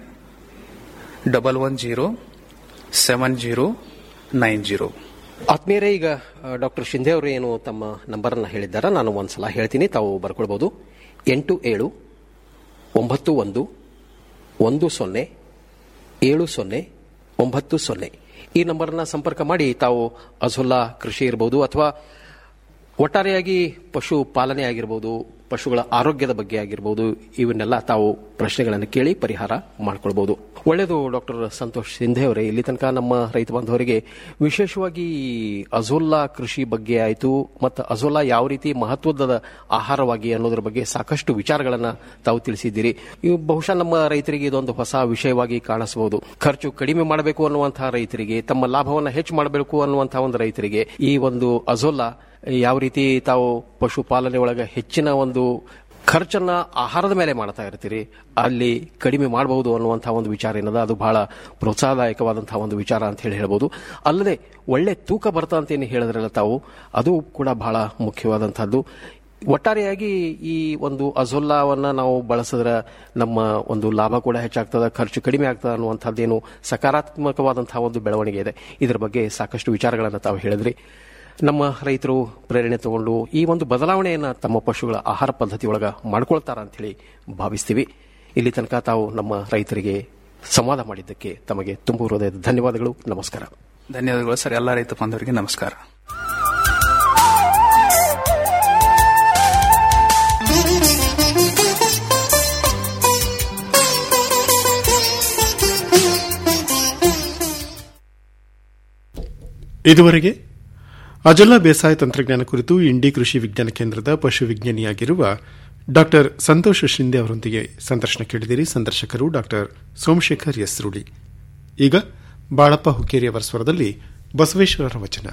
double one zero seven zero nine zero ಆತ್ಮೀಯರೇ ಈಗ ಡಾಕ್ಟರ್ ಶಿಂದೆ ಅವರು ಏನು ತಮ್ಮ ನಂಬರನ್ನು ಹೇಳಿದ್ದಾರೆ ನಾನು ಒಂದ್ಸಲ ಹೇಳ್ತೀನಿ ತಾವು ಬರ್ಕೊಳ್ಬಹುದು ಎಂಟು ಏಳು ಒಂಬತ್ತು ಒಂದು ಒಂದು ಸೊನ್ನೆ ಏಳು ಸೊನ್ನೆ ಒಂಬತ್ತು ಸೊನ್ನೆ ಈ ನಂಬರ್ನ ಸಂಪರ್ಕ ಮಾಡಿ ತಾವು ಅಜುಲ್ಲಾ ಕೃಷಿ ಇರಬಹುದು ಅಥವಾ ಒಟ್ಟಾರೆಯಾಗಿ ಪಶು ಪಾಲನೆ ಆಗಿರ್ಬೋದು ಪಶುಗಳ ಆರೋಗ್ಯದ ಬಗ್ಗೆ ಆಗಿರ್ಬೋದು ಇವನ್ನೆಲ್ಲ ತಾವು ಪ್ರಶ್ನೆಗಳನ್ನು ಕೇಳಿ ಪರಿಹಾರ ಮಾಡ್ಕೊಳ್ಬಹುದು ಒಳ್ಳೆಯದು ಡಾಕ್ಟರ್ ಸಂತೋಷ್ ಸಿಂಧೆ ಅವರೇ ಇಲ್ಲಿ ತನಕ ನಮ್ಮ ರೈತ ಬಾಂಧವರಿಗೆ ವಿಶೇಷವಾಗಿ ಈ ಅಜೋಲ್ಲಾ ಕೃಷಿ ಬಗ್ಗೆ ಆಯಿತು ಮತ್ತು ಅಜೋಲ್ಲಾ ಯಾವ ರೀತಿ ಮಹತ್ವದ ಆಹಾರವಾಗಿ ಅನ್ನೋದ್ರ ಬಗ್ಗೆ ಸಾಕಷ್ಟು ವಿಚಾರಗಳನ್ನು ತಾವು ತಿಳಿಸಿದ್ದೀರಿ ಇವು ಬಹುಶಃ ನಮ್ಮ ರೈತರಿಗೆ ಇದೊಂದು ಹೊಸ ವಿಷಯವಾಗಿ ಕಾಣಿಸಬಹುದು ಖರ್ಚು ಕಡಿಮೆ ಮಾಡಬೇಕು ಅನ್ನುವಂತಹ ರೈತರಿಗೆ ತಮ್ಮ ಲಾಭವನ್ನು ಹೆಚ್ಚು ಮಾಡಬೇಕು ಅನ್ನುವಂತಹ ಒಂದು ರೈತರಿಗೆ ಈ ಒಂದು ಅಜೋಲ್ಲಾ ಯಾವ ರೀತಿ ತಾವು ಪಶುಪಾಲನೆ ಒಳಗೆ ಹೆಚ್ಚಿನ ಒಂದು ಖರ್ಚನ್ನ ಆಹಾರದ ಮೇಲೆ ಮಾಡ್ತಾ ಇರ್ತೀರಿ ಅಲ್ಲಿ ಕಡಿಮೆ ಮಾಡಬಹುದು ಅನ್ನುವಂತಹ ಒಂದು ವಿಚಾರ ಏನದ ಅದು ಬಹಳ ಪ್ರೋತ್ಸಾಹದಾಯಕವಾದಂತಹ ಒಂದು ವಿಚಾರ ಅಂತ ಹೇಳಿ ಹೇಳ್ಬೋದು ಅಲ್ಲದೆ ಒಳ್ಳೆ ತೂಕ ಬರ್ತಾ ಅಂತ ಏನು ಹೇಳಿದ್ರಲ್ಲ ತಾವು ಅದು ಕೂಡ ಬಹಳ ಮುಖ್ಯವಾದಂತಹದ್ದು ಒಟ್ಟಾರೆಯಾಗಿ ಈ ಒಂದು ಅಜೊಲ್ಲಾವನ್ನ ನಾವು ಬಳಸಿದ್ರೆ ನಮ್ಮ ಒಂದು ಲಾಭ ಕೂಡ ಹೆಚ್ಚಾಗ್ತದೆ ಖರ್ಚು ಕಡಿಮೆ ಆಗ್ತದೆ ಅನ್ನುವಂಥದ್ದೇನು ಸಕಾರಾತ್ಮಕವಾದಂತಹ ಒಂದು ಬೆಳವಣಿಗೆ ಇದೆ ಇದರ ಬಗ್ಗೆ ಸಾಕಷ್ಟು ವಿಚಾರಗಳನ್ನು ತಾವು ಹೇಳಿದ್ರಿ ನಮ್ಮ ರೈತರು ಪ್ರೇರಣೆ ತಗೊಂಡು ಈ ಒಂದು ಬದಲಾವಣೆಯನ್ನು ತಮ್ಮ ಪಶುಗಳ ಆಹಾರ ಪದ್ಧತಿ ಒಳಗ ಮಾಡ್ಕೊಳ್ತಾರ ಅಂತ ಹೇಳಿ ಭಾವಿಸ್ತೀವಿ ಇಲ್ಲಿ ತನಕ ತಾವು ನಮ್ಮ ರೈತರಿಗೆ ಸಂವಾದ ಮಾಡಿದ್ದಕ್ಕೆ ತಮಗೆ ತುಂಬ ಹೃದಯದ ಧನ್ಯವಾದಗಳು ನಮಸ್ಕಾರ ಧನ್ಯವಾದಗಳು ಸರ್ ಎಲ್ಲ ರೈತ ಬಾಂಧವರಿಗೆ ನಮಸ್ಕಾರ ಇದುವರೆಗೆ ಅಜಲ್ಲಾ ಬೇಸಾಯ ತಂತ್ರಜ್ಞಾನ ಕುರಿತು ಇಂಡಿ ಕೃಷಿ ವಿಜ್ಞಾನ ಕೇಂದ್ರದ ಪಶು ವಿಜ್ಞಾನಿಯಾಗಿರುವ ಡಾಕ್ಟರ್ ಸಂತೋಷ್ ಶಿಂದೆ ಅವರೊಂದಿಗೆ ಸಂದರ್ಶನ ಕೇಳಿದಿರಿ ಸಂದರ್ಶಕರು ಡಾಕ್ಟರ್ ಸೋಮಶೇಖರ್ ಎಸ್ ರೂಡಿ ಈಗ ಬಾಳಪ್ಪ ಹುಕ್ಕೇರಿ ಅವರ ಸ್ವರದಲ್ಲಿ ಬಸವೇಶ್ವರರ ವಚನ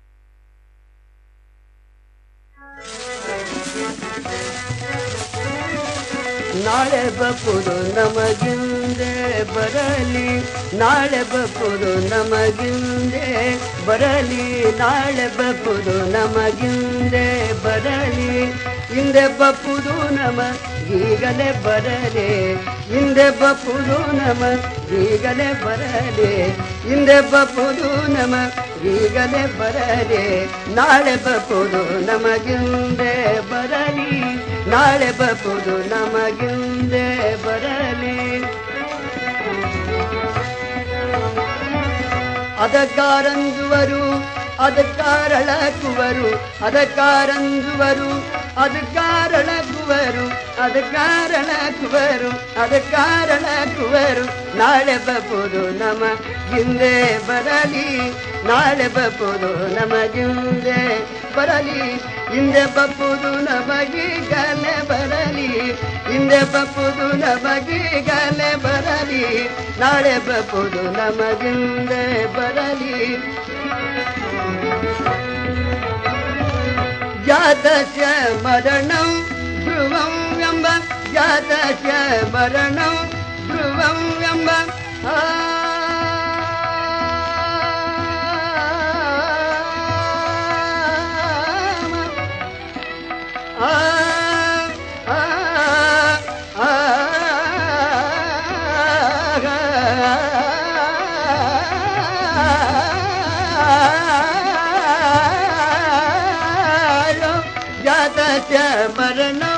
ನಾಳೆ ಬಪ್ಪುದು ನಮಗಿಂದೆ ಬರಲಿ ನಾಳೆ ಬಪ್ಪುದು ನಮಗಿಂದೆ ಬರಲಿ ನಾಳೆ ಬಪ್ಪುದು ನಮಗಿಂದೆ ಬರಲಿ ಹಿಂದೆ ಬಪ್ಪುದು ನಮ ಈಗಲೇ ಬರಲಿ ಹಿಂದೆ ಬಪ್ಪುದು ನಮ ಈಗಲೇ ಬರಲಿ ಹಿಂದೆ ಬಪ್ಪುದು ನಮ ಈಗಲೇ ಬರಲಿ ನಾಳೆ ಬಪ್ಪುದು ನಮಗಿಂದೆ ಬರಲಿ ನಾಳೆ ಬಪ್ಪುದು ನಮಗಿಂದೆ ಬರಲಿ ಅದಕ್ಕಾರಂದುವರು ಅದಕ್ಕಾರಳಕುವರು ಅದಕ್ಕಾರಂಜುವರು ಅದಕ್ಕಾರಳಕುವರು ಅದಕ್ಕಾರಳಕುವರು ಅದಕ್ಕಾರಳಕುವರು ನಾಳೆ ಬಪ್ಪುದು ನಮ ಹಿಂದೆ ಬರಲಿ ನಾಳೆ ಬಪ್ಪುದು ನಮಗಿಂದೆ ಬರಲಿ ಹಿಂದೆ ಬಪ್ಪುದು ನಮಗೀಗಲೇ ಬರಲಿ ಹಿಂದೆ ಬಪ್ಪುದು ನಮಗೀಗಲೇ ಬರಲಿ ನಾಳೆ ಬಪ್ಪುದು ನಮಗಿಂದೆ ಬರಲಿ ಜಾತಸ್ಯ ಮರಣಂ ಧ್ರುವಂ ಎಂಬ ಜಾತಸ್ಯ ಮರಣಂ ಧ್ರುವಂ ಎಂಬ ಆ ಆ ಆ ಆ ಜಾತಸ್ಯ ಮರಣಂ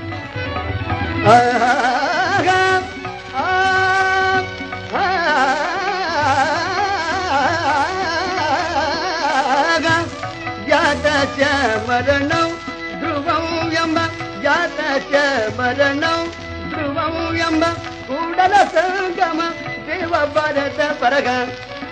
ಜಾತಸ್ಯ ಮರಣಂ ಧ್ರುವಂ ಎಂಬ ಜಾತಸ್ಯ ಮರಣಂ ಧ್ರುವಂ ಎಂಬ ಕೂಡಲ ಸಂಗಮ ದೇವ ಭರತ ಪರಗ